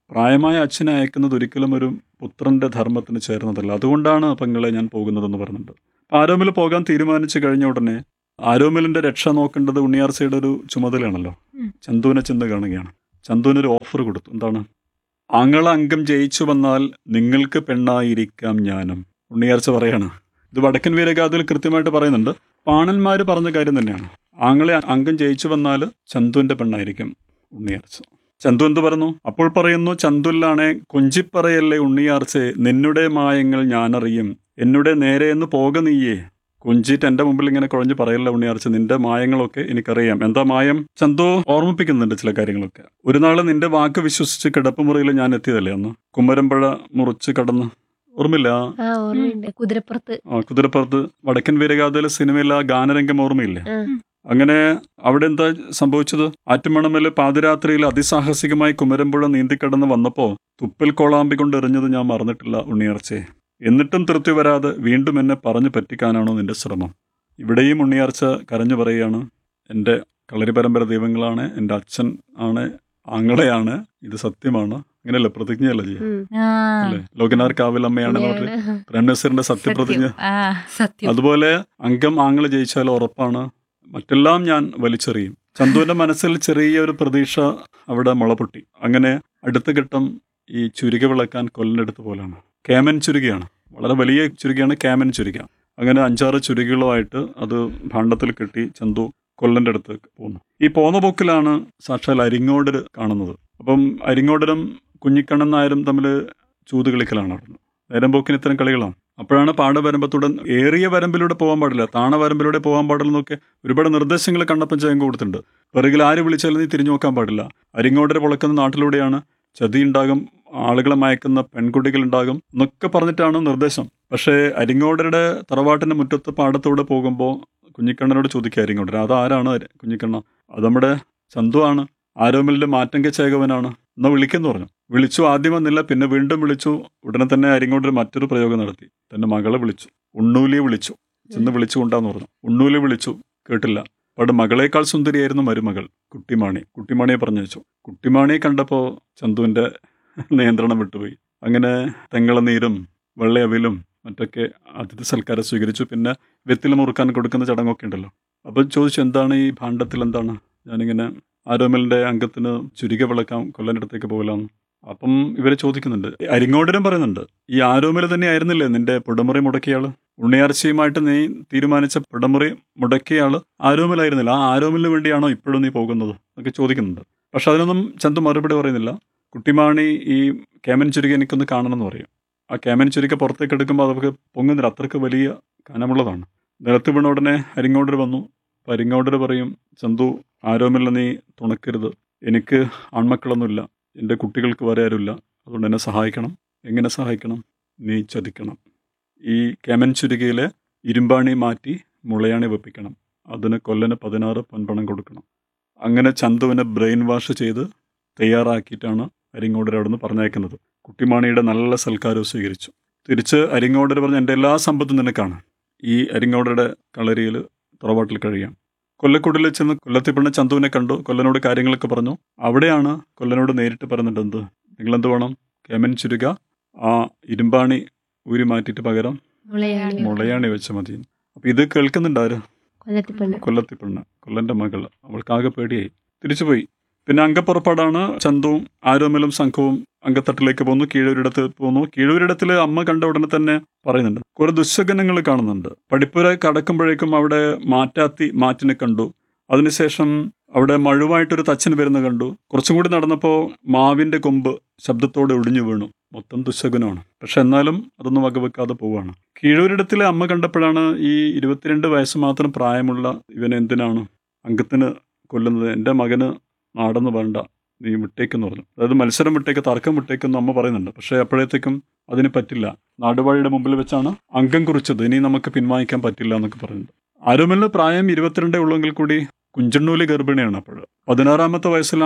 പ്രായമായ അച്ഛനെ അയക്കുന്നത് ഒരിക്കലും ഒരു പുത്രന്റെ ധർമ്മത്തിന് ചേർന്നതല്ല അതുകൊണ്ടാണ് പെങ്ങളെ ഞാൻ പോകുന്നതെന്ന് പറഞ്ഞിട്ടുണ്ട് ആരോമിൽ പോകാൻ തീരുമാനിച്ചു കഴിഞ്ഞ ഉടനെ ആരോമിലിന്റെ രക്ഷ നോക്കേണ്ടത് ഉണ്ണിയാർച്ചയുടെ ഒരു ചുമതലയാണല്ലോ ഉം. ചന്തുവിനെ ചെന്ന് കാണുകയാണ് ചന്തുവിന് ഒരു ഓഫർ കൊടുത്തു എന്താണ് ആങ്ങള അംഗം ജയിച്ചു വന്നാൽ നിങ്ങൾക്ക് പെണ്ണായിരിക്കാം ഞാനും ഉണ്ണിയാർച്ച പറയാണ് ഇത് വടക്കൻ വീരഗാഥയിൽ കൃത്യമായിട്ട് പറയുന്നുണ്ട് പാണന്മാര് പറഞ്ഞ കാര്യം തന്നെയാണ് ആങ്ങളെ അംഗം ജയിച്ചു വന്നാൽ ചന്തുവിന്റെ പെണ്ണായിരിക്കും ഉണ്ണിയാർച്ച ചന്തു എന്ത് പറഞ്ഞു അപ്പോൾ പറയുന്നു ചന്തുല്ലാണെ കൊഞ്ചിപ്പറയല്ലേ ഉണ്ണിയാർച്ചേ നിന്നുടെ മായങ്ങൾ ഞാനറിയും എന്നുടെ നേരെ എന്ന് പോക നീയേ കൊഞ്ചിട്ട് എന്റെ മുമ്പിൽ ഇങ്ങനെ കുഴഞ്ഞു പറയല്ല ഉണ്ണിയാർച്ച നിന്റെ മായങ്ങളൊക്കെ എനിക്കറിയാം എന്താ മായം ചന്തു ഓർമ്മിപ്പിക്കുന്നുണ്ട് ചില കാര്യങ്ങളൊക്കെ ഒരു നാള് നിന്റെ വാക്ക് വിശ്വസിച്ച് കിടപ്പുമുറിയിൽ ഞാൻ എത്തിയതല്ലേ അന്ന് കുമരമ്പഴ മുറിച്ച് കടന്ന് ഓർമ്മയില്ല ആ ഓർമ്മയുണ്ട് കുതിരപ്പുറത്ത് ആ കുതിരപ്പുറത്ത് വടക്കൻ വീരഗാഥയിലെ സിനിമയിൽ ആ ഗാനരംഗം ഓർമ്മയില്ലേ ആ. അങ്ങനെ അവിടെ എന്താ സംഭവിച്ചത് ആറ്റുമണമേല് പാതിരാത്രിയിൽ അതിസാഹസികമായി കുമരമ്പുഴ നീന്തിക്കടന്ന് വന്നപ്പോ തുപ്പൽ കോളാമ്പി കൊണ്ട് എറിഞ്ഞത് ഞാൻ മറന്നിട്ടില്ല ഉണ്ണിയാർച്ചയെ എന്നിട്ടും തൃപ്തി വരാതെ വീണ്ടും എന്നെ പറഞ്ഞു പറ്റിക്കാനാണോ നിന്റെ ശ്രമം ഇവിടെയും ഉണ്ണിയാർച്ച കരഞ്ഞു പറയുകയാണ് എൻ്റെ കളരി പരമ്പര ദൈവങ്ങളാണ് എൻ്റെ അച്ഛൻ ആണ് ആങ്ങളെയാണ് ഇത് സത്യമാണ് അങ്ങനെയല്ലേ പ്രതിജ്ഞയല്ല ചെയ്യുക ഉം. ആ അല്ലേ ലോകനാർ കാവിലമ്മയാണെന്ന് പറഞ്ഞ് അങ്ങനെയാണ്. പ്രേംനസീറിന്റെ സത്യപ്രതിജ്ഞ സത്യം. ആ സത്യം അതുപോലെ അംഗം ആങ്ങള് ജയിച്ചാൽ ഉറപ്പാണ് മറ്റെല്ലാം ഞാൻ വലിച്ചെറിയും ചന്തുവിന്റെ മനസ്സിൽ ചെറിയ ഒരു പ്രതീക്ഷ അവിടെ മുളപൊട്ടി അങ്ങനെ അടുത്ത ഘട്ടം ഈ ചുരിക വിളക്കാൻ കൊല്ലനെടുത്ത് പോലാണ് കേമൻ ചുരികയാണ് വളരെ വലിയ ചുരികയാണ് കേമൻ ചുരിക അങ്ങനെ അഞ്ചാറ് ചുരികകളുമായിട്ട് അത് ഭാണ്ഡത്തിൽ കെട്ടി ചന്തു കൊല്ലന്റെ അടുത്ത് പോകുന്നു ഈ പോന്ന പോക്കിലാണ് സാക്ഷാൽ അരിങ്ങോടർ കാണുന്നത് അപ്പം അരിങ്ങോടരും കുഞ്ഞിക്കണ്ണൻ നായരും തമ്മിൽ ചൂത് കളിക്കലാണ് അവിടെ നേരം പോക്കിന് ഇത്തരം കളികളാണ് അപ്പോഴാണ് പാടവരമ്പത്തൂടെ ഏറിയ വരമ്പിലൂടെ പോകാൻ പാടില്ല താണ വരമ്പിലൂടെ പോകാൻ പാടില്ലെന്നൊക്കെ ഒരുപാട് നിർദ്ദേശങ്ങൾ കണ്ണപ്പൻ ചേങ്ക് കൊടുത്തിട്ടുണ്ട് പിറകിൽ ആര് വിളിച്ചാലും നീ തിരിഞ്ഞു നോക്കാൻ പാടില്ല അരിങ്ങോടര പൊളക്കുന്ന നാട്ടിലൂടെയാണ് ചതി ഉണ്ടാകും ആളുകളെ മയക്കുന്ന പെൺകുട്ടികൾ ഉണ്ടാകും എന്നൊക്കെ പറഞ്ഞിട്ടാണ് നിർദ്ദേശം പക്ഷേ അരിങ്ങോടരുടെ തറവാട്ടിന്റെ മുറ്റത്ത് പാടത്തൂടെ പോകുമ്പോൾ കുഞ്ഞിക്കണ്ണനോട് ചോദിക്കുക അരിങ്ങോടര അതാരാണ് അരി- കുഞ്ഞിക്കണ്ണ അത് നമ്മുടെ ചന്തു ആണ് ആരോമലിന്റെ മാറ്റങ്ക ചേകവനാണ് എന്നാ വിളിക്കെന്ന് പറഞ്ഞു വിളിച്ചു ആദ്യം വന്നില്ല പിന്നെ വീണ്ടും വിളിച്ചു ഉടനെ തന്നെ അരിങ്ങോടൊരു മറ്റൊരു പ്രയോഗം നടത്തി തന്റെ മകളെ വിളിച്ചു ഉണ്ണൂലിയെ വിളിച്ചു ചെന്ന് വിളിച്ചു കൊണ്ടാന്ന് പറഞ്ഞു ഉണ്ണൂലി വിളിച്ചു കേട്ടില്ല അവിടെ മകളേക്കാൾ സുന്ദരിയായിരുന്നു മരുമകൾ കുട്ടിമാണി കുട്ടിമാണിയെ പറഞ്ഞയച്ചു കുട്ടിമാണിയെ കണ്ടപ്പോൾ ചന്തുവിന്റെ നിയന്ത്രണം വിട്ടുപോയി അങ്ങനെ തെങ്ങളനീരും വെള്ളയവിലും മറ്റൊക്കെ അതിഥി സൽക്കാരം സ്വീകരിച്ചു പിന്നെ വെത്തില മുറുക്കാൻ കൊടുക്കുന്ന ചടങ്ങൊക്കെ ഉണ്ടല്ലോ അപ്പോൾ ചോദിച്ചു എന്താണ് ഈ ഭാണ്ഡത്തിൽ എന്താണ് ഞാനിങ്ങനെ ആരോമലിന്റെ അംഗത്തിന് ചുരിക വിളക്കാം കൊല്ലനടുത്തേക്ക് പോകലാന്ന് അപ്പം ഇവരെ ചോദിക്കുന്നുണ്ട് അരിങ്ങോടരും പറയുന്നുണ്ട് ഈ ആരോമൽ തന്നെ ആയിരുന്നില്ലേ നിന്റെ പുടമുറി മുടക്കിയാള് ഉണ്ണിയാർച്ചയുമായിട്ട് നീ തീരുമാനിച്ച പുടമുറി മുടക്കിയാള് ആരോമലായിരുന്നില്ല ആ ആരോമലിന് വേണ്ടിയാണോ ഇപ്പോഴും നീ പോകുന്നത് എന്നൊക്കെ ചോദിക്കുന്നുണ്ട് പക്ഷെ അതിനൊന്നും ചന്തു മറുപടി പറയുന്നില്ല കുട്ടിമാണി ഈ കേമൻ ചുരുക എനിക്കൊന്ന് കാണണമെന്ന് പറയും ആ കേമൻ ചുരുക്ക പുറത്തേക്ക് എടുക്കുമ്പോൾ അതൊക്കെ പൊങ്ങുന്നില്ല അത്രക്ക് വലിയ കനമുള്ളതാണ് നിലത്ത് വീണ ഉടനെ അരിങ്ങോടർ വന്നു അപ്പം അരിങ്ങോടർ പറയും ചന്തു ആരോമലിനെ നീ തുണക്കരുത് എനിക്ക് ആൺമക്കളൊന്നുമില്ല എൻ്റെ കുട്ടികൾക്ക് വേറെ ആരുമില്ല അതുകൊണ്ട് എന്നെ സഹായിക്കണം എങ്ങനെ സഹായിക്കണം നീ ചതിക്കണം ഈ കേമൻ ചുരുകയിലെ ഇരുമ്പാണി മാറ്റി മുളയാണി വെപ്പിക്കണം അതിന് കൊല്ലന് പതിനാറ് പൊൻപണം കൊടുക്കണം അങ്ങനെ ചന്തുവിനെ ബ്രെയിൻ വാഷ് ചെയ്ത് തയ്യാറാക്കിയിട്ടാണ് അരിങ്ങോടർ അവിടെ നിന്ന് പറഞ്ഞയക്കുന്നത് കുട്ടിമാണിയുടെ നല്ല സൽക്കാരവും സ്വീകരിച്ചു തിരിച്ച് അരിങ്ങോടർ പറഞ്ഞ എൻ്റെ എല്ലാ സമ്പത്തും നിനക്കാണ് ഈ അരിങ്ങോടരുടെ കളരിയിൽ തറവാട്ടിൽ കഴിയാം കൊല്ലക്കുടിൽ ചെന്ന് കൊല്ലത്തിപ്പിണ്ണ ചന്തുവിനെ കണ്ടു കൊല്ലനോട് കാര്യങ്ങളൊക്കെ പറഞ്ഞു അവിടെയാണ് കൊല്ലനോട് നേരിട്ട് പറയുന്നുണ്ട് എന്ത് നിങ്ങളെന്ത് വേണം കേമൻ ചുരുക ആ ഇരുമ്പാണി ഊരി മാറ്റിയിട്ട് പകരം മുളയാണി മുളയാണി വെച്ച മതി അപ്പൊ ഇത് കേൾക്കുന്നുണ്ട് ആര് കൊല്ലത്തിപ്പെണ്ണ് കൊല്ലത്തിപ്പെണ്ണ് കൊല്ലന്റെ മകൾ അവൾക്കാകെ പേടിയായി തിരിച്ചുപോയി പിന്നെ അംഗപ്പുറപ്പാടാണ് ചന്തുവും ആരോമലും സംഘവും അങ്കത്തട്ടിലേക്ക് പോകുന്നു കീഴൂരിടത്ത് പോകുന്നു കീഴൂരിടത്തില് അമ്മ കണ്ട ഉടനെ തന്നെ പറയുന്നുണ്ട് കുറെ ദുശകനങ്ങൾ കാണുന്നുണ്ട് പഠിപ്പുര കടക്കുമ്പോഴേക്കും അവിടെ മാറ്റാത്തി മാറ്റിനെ കണ്ടു അതിനുശേഷം അവിടെ മഴുവായിട്ടൊരു തച്ചൻ വരുന്ന കണ്ടു കുറച്ചും കൂടി നടന്നപ്പോൾ മാവിന്റെ കൊമ്പ് ശബ്ദത്തോടെ ഒടിഞ്ഞു വീണു മൊത്തം ദുശകുനമാണ് പക്ഷെ എന്നാലും അതൊന്നും വകവെക്കാതെ പോവാണ് കീഴൂരിടത്തിലെ അമ്മ കണ്ടപ്പോഴാണ് ഈ ഇരുപത്തിരണ്ട് വയസ്സ് മാത്രം പ്രായമുള്ള ഇവൻ എന്തിനാണ് അംഗത്തിന് കൊല്ലുന്നത് എൻ്റെ മകന് നാടെന്ന് വേണ്ട നീ വിട്ടേക്കെന്ന് പറഞ്ഞു അതായത് മത്സരം വിട്ടേക്ക് തർക്കം വിട്ടേക്കെന്ന് അമ്മ പറയുന്നുണ്ട് പക്ഷേ അപ്പോഴത്തേക്കും അതിന് പറ്റില്ല നാടുവാഴിയുടെ മുമ്പിൽ വെച്ചാണ് അംഗം കുറിച്ചത് ഇനി നമുക്ക് പിൻവാങ്ങിക്കാൻ പറ്റില്ല എന്നൊക്കെ പറയുന്നുണ്ട് ആരോമലിന് പ്രായം ഇരുപത്തിരണ്ടേ ഉള്ളെങ്കിൽ കൂടി കുഞ്ചണ്ണൂലി ഗർഭിണിയാണ് അപ്പോൾ പതിനാറാമത്തെ വയസ്സിലാണ്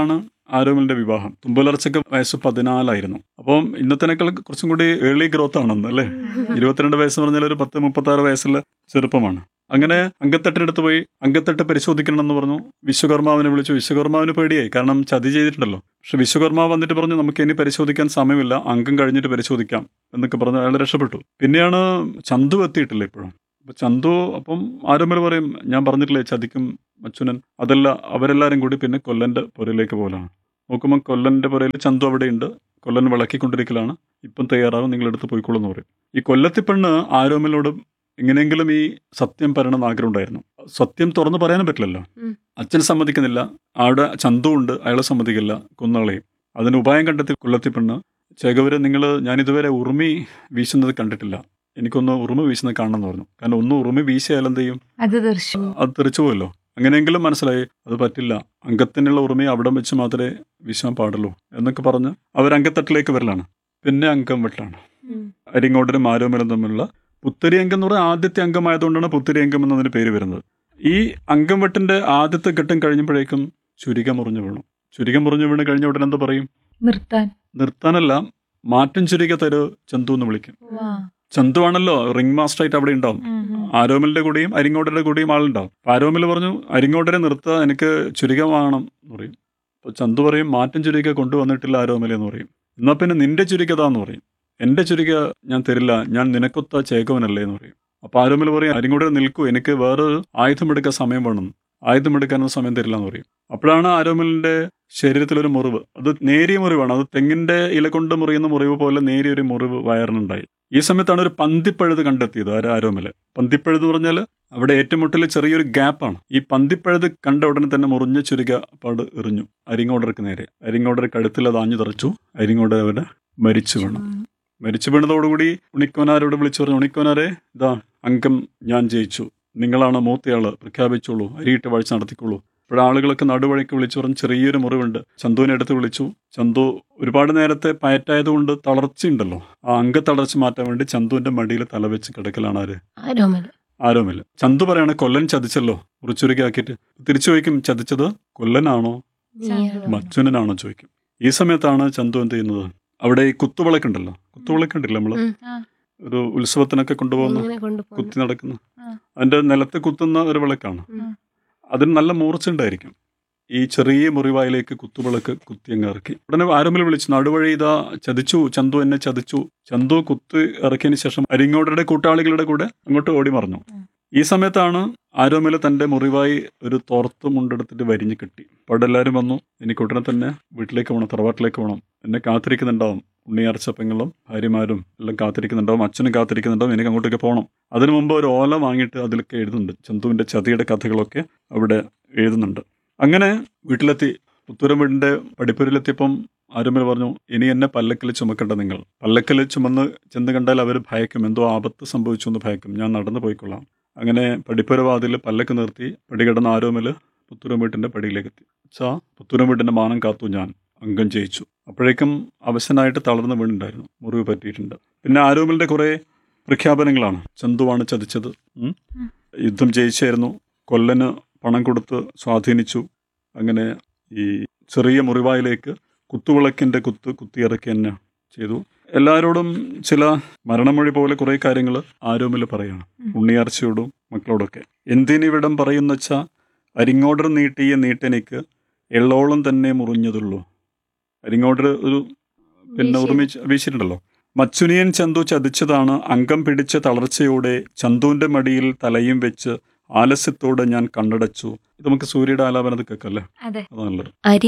ആരോമലിന്റെ വിവാഹം തുമ്പലർച്ചയ്ക്ക് വയസ്സ് പതിനാലായിരുന്നു അപ്പം ഇന്നത്തേക്കാൾ കുറച്ചും കൂടി ഏർലി ഗ്രോത്ത് ആണെന്ന് അല്ലേ ഇരുപത്തിരണ്ട് വയസ്സ് പറഞ്ഞാൽ ഒരു പത്ത് മുപ്പത്തി ആറ് വയസ്സുള്ള ചെറുപ്പമാണ് അങ്ങനെ അങ്കത്തട്ടിനടുത്ത് പോയി അങ്കത്തട്ട് പരിശോധിക്കണം എന്ന് പറഞ്ഞു വിശ്വകർമാവിനെ വിളിച്ചു വിശ്വകർമാവിന് പേടിയായി കാരണം ചതി ചെയ്തിട്ടുണ്ടല്ലോ പക്ഷെ വിശ്വകർമാവ് വന്നിട്ട് പറഞ്ഞു നമുക്ക് ഇനി പരിശോധിക്കാൻ സമയമില്ല അംഗം കഴിഞ്ഞിട്ട് പരിശോധിക്കാം എന്നൊക്കെ പറഞ്ഞ് അയാൾ രക്ഷപ്പെട്ടു പിന്നെയാണ് ചന്തു എത്തിയിട്ടില്ല ഇപ്പോഴും അപ്പൊ ചന്തു അപ്പം ആരോമൽ പറയും ഞാൻ പറഞ്ഞിട്ടില്ലേ ചതിക്കും അച്ഛനൻ അതല്ല അവരെല്ലാരും കൂടി പിന്നെ കൊല്ലന്റെ പുരയിലേക്ക് പോലാണ് നോക്കുമ്പോൾ കൊല്ലന്റെ പുരയിൽ ചന്തു അവിടെയുണ്ട് കൊല്ലൻ വിളക്കിക്കൊണ്ടിരിക്കലാണ് ഇപ്പം തയ്യാറാവും നിങ്ങൾ എടുത്ത് പോയിക്കോളൂ എന്ന് പറയും ഈ കൊല്ലത്തി പെണ്ണ് ആരോമലോട് എങ്ങനെയെങ്കിലും ഈ സത്യം പറയണം എന്ന് ആഗ്രഹം ഉണ്ടായിരുന്നു സത്യം തുറന്നു പറയാനും പറ്റില്ലല്ലോ ഉം. അച്ഛൻ സമ്മതിക്കുന്നില്ല അവിടെ ചന്തു ഉണ്ട് അയാളെ സമ്മതിക്കില്ല കൊന്നളയും അതിന് ഉപായം കണ്ടെത്തി കൊല്ലത്തി പെണ്ണ് ചേകവര് നിങ്ങൾ ഞാൻ ഇതുവരെ ഉറുമി വീശുന്നത് കണ്ടിട്ടില്ല എനിക്കൊന്ന് ഉറുമി വീശുന്നത് കാണണം എന്ന് പറഞ്ഞു കാരണം ഒന്ന് ഉറുമി വീശിയാൽ എന്ത് ചെയ്യും അത് തീർച്ചു അത് തെറിച്ചു പോയല്ലോ അങ്ങനെയെങ്കിലും മനസ്സിലായി അത് പറ്റില്ല അംഗത്തിനുള്ള ഉറുമയെ അവിടെ വെച്ച് മാത്രമേ വീശാൻ പാടുള്ളൂ എന്നൊക്കെ പറഞ്ഞ് അവർ അങ്കത്തട്ടിലേക്ക് വരലാണ് പിന്നെ അംഗം വെട്ടാണ് ഉം. അരിങ്ങോടനും ആരോമലും തമ്മിലുള്ള പുത്തരി അംഗം എന്ന് പറഞ്ഞാൽ ആദ്യത്തെ അംഗമായതുകൊണ്ടാണ് പുത്തരി അംഗം എന്നതിന് പേര് വരുന്നത് ഈ അംഗം വെട്ടിന്റെ ആദ്യത്തെ ഘട്ടം കഴിഞ്ഞപ്പോഴേക്കും ചുരിക മുറിഞ്ഞു വീണു ചുരിക മുറിഞ്ഞു വീണ് കഴിഞ്ഞ ഉടനെ എന്താ പറയും നിർത്താൻ നിർത്താനല്ല മാറ്റം ചുരിക തരൂ ചന്തു എന്ന് വിളിക്കും ചന്തു ആണല്ലോ റിംഗ് മാസ്റ്റർ ആയിട്ട് അവിടെ ഉണ്ടാവും ആരോമലിന്റെ കൂടെയും അരിങ്ങോടരുടെ കൂടെയും ആളുണ്ടാവും അപ്പൊ ആരോമൽ പറഞ്ഞു അരിങ്ങോടരെ നിർത്തുക എനിക്ക് ചുരിക വാങ്ങണം എന്ന് പറയും അപ്പൊ ചന്തു പറയും മാറ്റം ചുരിക കൊണ്ടുവന്നിട്ടില്ല ആരോമല എന്ന് പറയും എന്നാ പിന്നെ നിന്റെ ചുരികതാന്ന് പറയും എന്റെ ചുരിക ഞാൻ തരില്ല ഞാൻ നിനക്കൊത്ത ചേകവനല്ലേ എന്ന് പറയും അപ്പൊ ആരോമൽ പറയും അരിങ്ങോടരെ നിൽക്കൂ എനിക്ക് വേറൊരു ആയുധം എടുക്കാൻ സമയം വേണം ആയുധം എടുക്കാനൊന്നും സമയം തരില്ല എന്ന് പറയും അപ്പോഴാണ് ആരോമലിന്റെ ശരീരത്തിലൊരു മുറിവ് അത് നേരിയ മുറിവാണ് അത് തെങ്ങിന്റെ ഇല കൊണ്ട് മുറിയുന്ന മുറിവ് പോലെ നേരിയൊരു മുറിവ് വയറിനുണ്ടായി ഈ സമയത്താണ് ഒരു പന്തിപ്പഴുത് കണ്ടെത്തിയത് ആര് ആരോമല് പന്തിപ്പഴുത് പറഞ്ഞാൽ അവിടെ ഏറ്റുമുട്ടൽ ചെറിയൊരു ഗ്യാപ്പാണ് ഈ പന്തിപ്പഴുത് കണ്ട ഉടനെ തന്നെ മുറിഞ്ഞ ചുരുക പാട് എറിഞ്ഞു അരിങ്ങോടർക്ക് നേരെ അരിങ്ങോടർ കഴുത്തിൽ അത് ആഞ്ഞു തറച്ചു അരിങ്ങോടർ അവരെ മരിച്ചു വീണു മരിച്ചു വീണതോടുകൂടി ഉണിക്കോനാരോട് വിളിച്ചു പറഞ്ഞു ഉണിക്കോനാരെ ഇതാ അംഗം ഞാൻ ജയിച്ചു നിങ്ങളാണ് മൂത്തയാള് പ്രഖ്യാപിച്ചോളൂ അരിയിട്ട് വാഴ്ച നടത്തിക്കോളൂ ഇപ്പോൾ ആളുകളൊക്കെ നടുവഴിക്ക് വിളിച്ചു പറഞ്ഞ് ചെറിയൊരു മുറിവുണ്ട് ചന്തുവിനെ എടുത്ത് വിളിച്ചു ചന്തു ഒരുപാട് നേരത്തെ പയറ്റായതുകൊണ്ട് തളർച്ചയുണ്ടല്ലോ ആ അംഗ തളർച്ച മാറ്റാൻ വേണ്ടി ചന്തുവിന്റെ മടിയിൽ തലവെച്ച് കിടക്കലാണ് ആര് ആരോമൽ ആരോമില്ല ചന്തു പറയാണ് കൊല്ലൻ ചതിച്ചല്ലോ മുറിച്ചുരുക്കാക്കിയിട്ട് തിരിച്ചു ചോദിക്കും ചതിച്ചത് കൊല്ലനാണോ നീയാണോ? മച്ചുനനാണോ ചോദിക്കും ഈ സമയത്താണ് ചന്തു എന്ത് ചെയ്യുന്നത് അവിടെ ഈ കുത്തുവിളക്കുണ്ടല്ലോ കുത്തുവിളക്കുണ്ടല്ലോ നമ്മള് ഉം. ഒരു ഉത്സവത്തിനൊക്കെ കൊണ്ടുപോകുന്ന ഇങ്ങനെ കൊണ്ടുപോകുന്നു കുത്തി നടക്കുന്ന ആ. അതിന്റെ നിലത്ത് കുത്തുന്ന ഒരു വിളക്കാണ് ഉം. അതിന് നല്ല മൂർച്ചയുണ്ടായിരിക്കും ഈ ചെറിയ മുറിവായിലേക്ക് കുത്തുവിളക്ക് കുത്തി അങ്ങ് ഇറക്കി ഉടനെ ആരോമിൽ വിളിച്ചു നടുവഴി ഇതാ ചതിച്ചു ചന്തു എന്നെ ചതിച്ചു ചന്തു കുത്ത് ഇറക്കിയതിന് ശേഷം അരിങ്ങോടരുടെ കൂട്ടാളികളുടെ കൂടെ അങ്ങോട്ട് ഓടി മറഞ്ഞു ഉം. ഈ സമയത്താണ് ആരോമില തന്റെ മുറിവായി ഒരു തോർത്ത് മുണ്ടെടുത്തിട്ട് വരിഞ്ഞു കിട്ടി അപ്പോൾ എല്ലാവരും വന്നു എനിക്ക് ഉടനെ തന്നെ വീട്ടിലേക്ക് പോകണം തറവാട്ടിലേക്ക് പോകണം എന്നെ കാത്തിരിക്കുന്നുണ്ടാവും ഉണ്ണിയാർച്ച പെങ്ങളും ഭാര്യമാരും എല്ലാം കാത്തിരിക്കുന്നുണ്ടാവും അച്ഛനും കാത്തിരിക്കുന്നുണ്ടാവും എനിക്ക് അങ്ങോട്ടേക്ക് പോകണം അതിനു മുമ്പ് ഒരു ഓല വാങ്ങിയിട്ട് അതിലൊക്കെ എഴുതുന്നുണ്ട് ചന്തുവിന്റെ ചതിയുടെ കഥകളൊക്കെ അവിടെ എഴുതുന്നുണ്ട് അങ്ങനെ വീട്ടിലെത്തി പുത്തൂരം വീടിന്റെ പടിപ്പുരയിലെത്തിയപ്പം ആരുമൽ പറഞ്ഞു ഇനി എന്നെ പല്ലക്കിൽ ചുമക്കേണ്ട നിങ്ങൾ പല്ലക്കിൽ ചുമന്ന് ചെന്ന് കണ്ടാൽ അവർ ഭയക്കും എന്തോ ആപത്ത് സംഭവിച്ചു എന്ന് ഭയക്കും ഞാൻ നടന്നു പോയിക്കൊള്ളാം അങ്ങനെ പടിപ്പുര വാതിൽ പല്ലക്ക് നിർത്തി പടികിടന്ന ആരോമൽ പുത്തൂരം വീട്ടിന്റെ പടിയിലേക്ക് എത്തി വെച്ചാ പുത്തൂരം വീട്ടിന്റെ മാനം കാത്തു ഞാൻ അംഗം ജയിച്ചു അപ്പോഴേക്കും അവശനായിട്ട് തളർന്ന് വീണുണ്ടായിരുന്നു മുറിവ് പറ്റിയിട്ടുണ്ട് പിന്നെ ആരോമലിന്റെ കുറെ പ്രഖ്യാപനങ്ങളാണ് ചന്തുവാണ് ചതിച്ചത് ഉം. ഉം. യുദ്ധം ജയിച്ചായിരുന്നു കൊല്ലന് പണം കൊടുത്ത് സ്വാധീനിച്ചു അങ്ങനെ ഈ ചെറിയ മുറിവായിലേക്ക് കുത്തുവിളക്കിന്റെ കുത്ത് കുത്തിയിറക്കി തന്നെ ചെയ്തു എല്ലാവരോടും ചില മരണമൊഴി പോലെ കുറെ കാര്യങ്ങൾ ആരോമിൽ പറയണം ഉം. ഉണ്ണിയാർച്ചയോടും മക്കളോടൊക്കെ എന്തിനിവിടം പറയുന്ന വെച്ചാ അരിങ്ങോടർ നീട്ടിയ നീട്ടെനിക്ക് എള്ളോളം തന്നെ മുറിഞ്ഞതുള്ളൂ അരിങ്ങോടർ ഒരു പിന്നെ വീശി- ഉറുമി വീശിയിട്ടുണ്ടല്ലോ മച്ചുനിയൻ ചന്തു ചതിച്ചതാണ് അംഗം പിടിച്ച തളർച്ചയോടെ ചന്തുവിന്റെ മടിയിൽ തലയും വെച്ച് ആലസ്യത്തോടെ ഞാൻ കണ്ണടച്ചു ഇത് നമുക്ക് സൂര്യയുടെ ആലാപനത് കേൾക്കല്ലേ അതെ അതാണല്ലോ അരി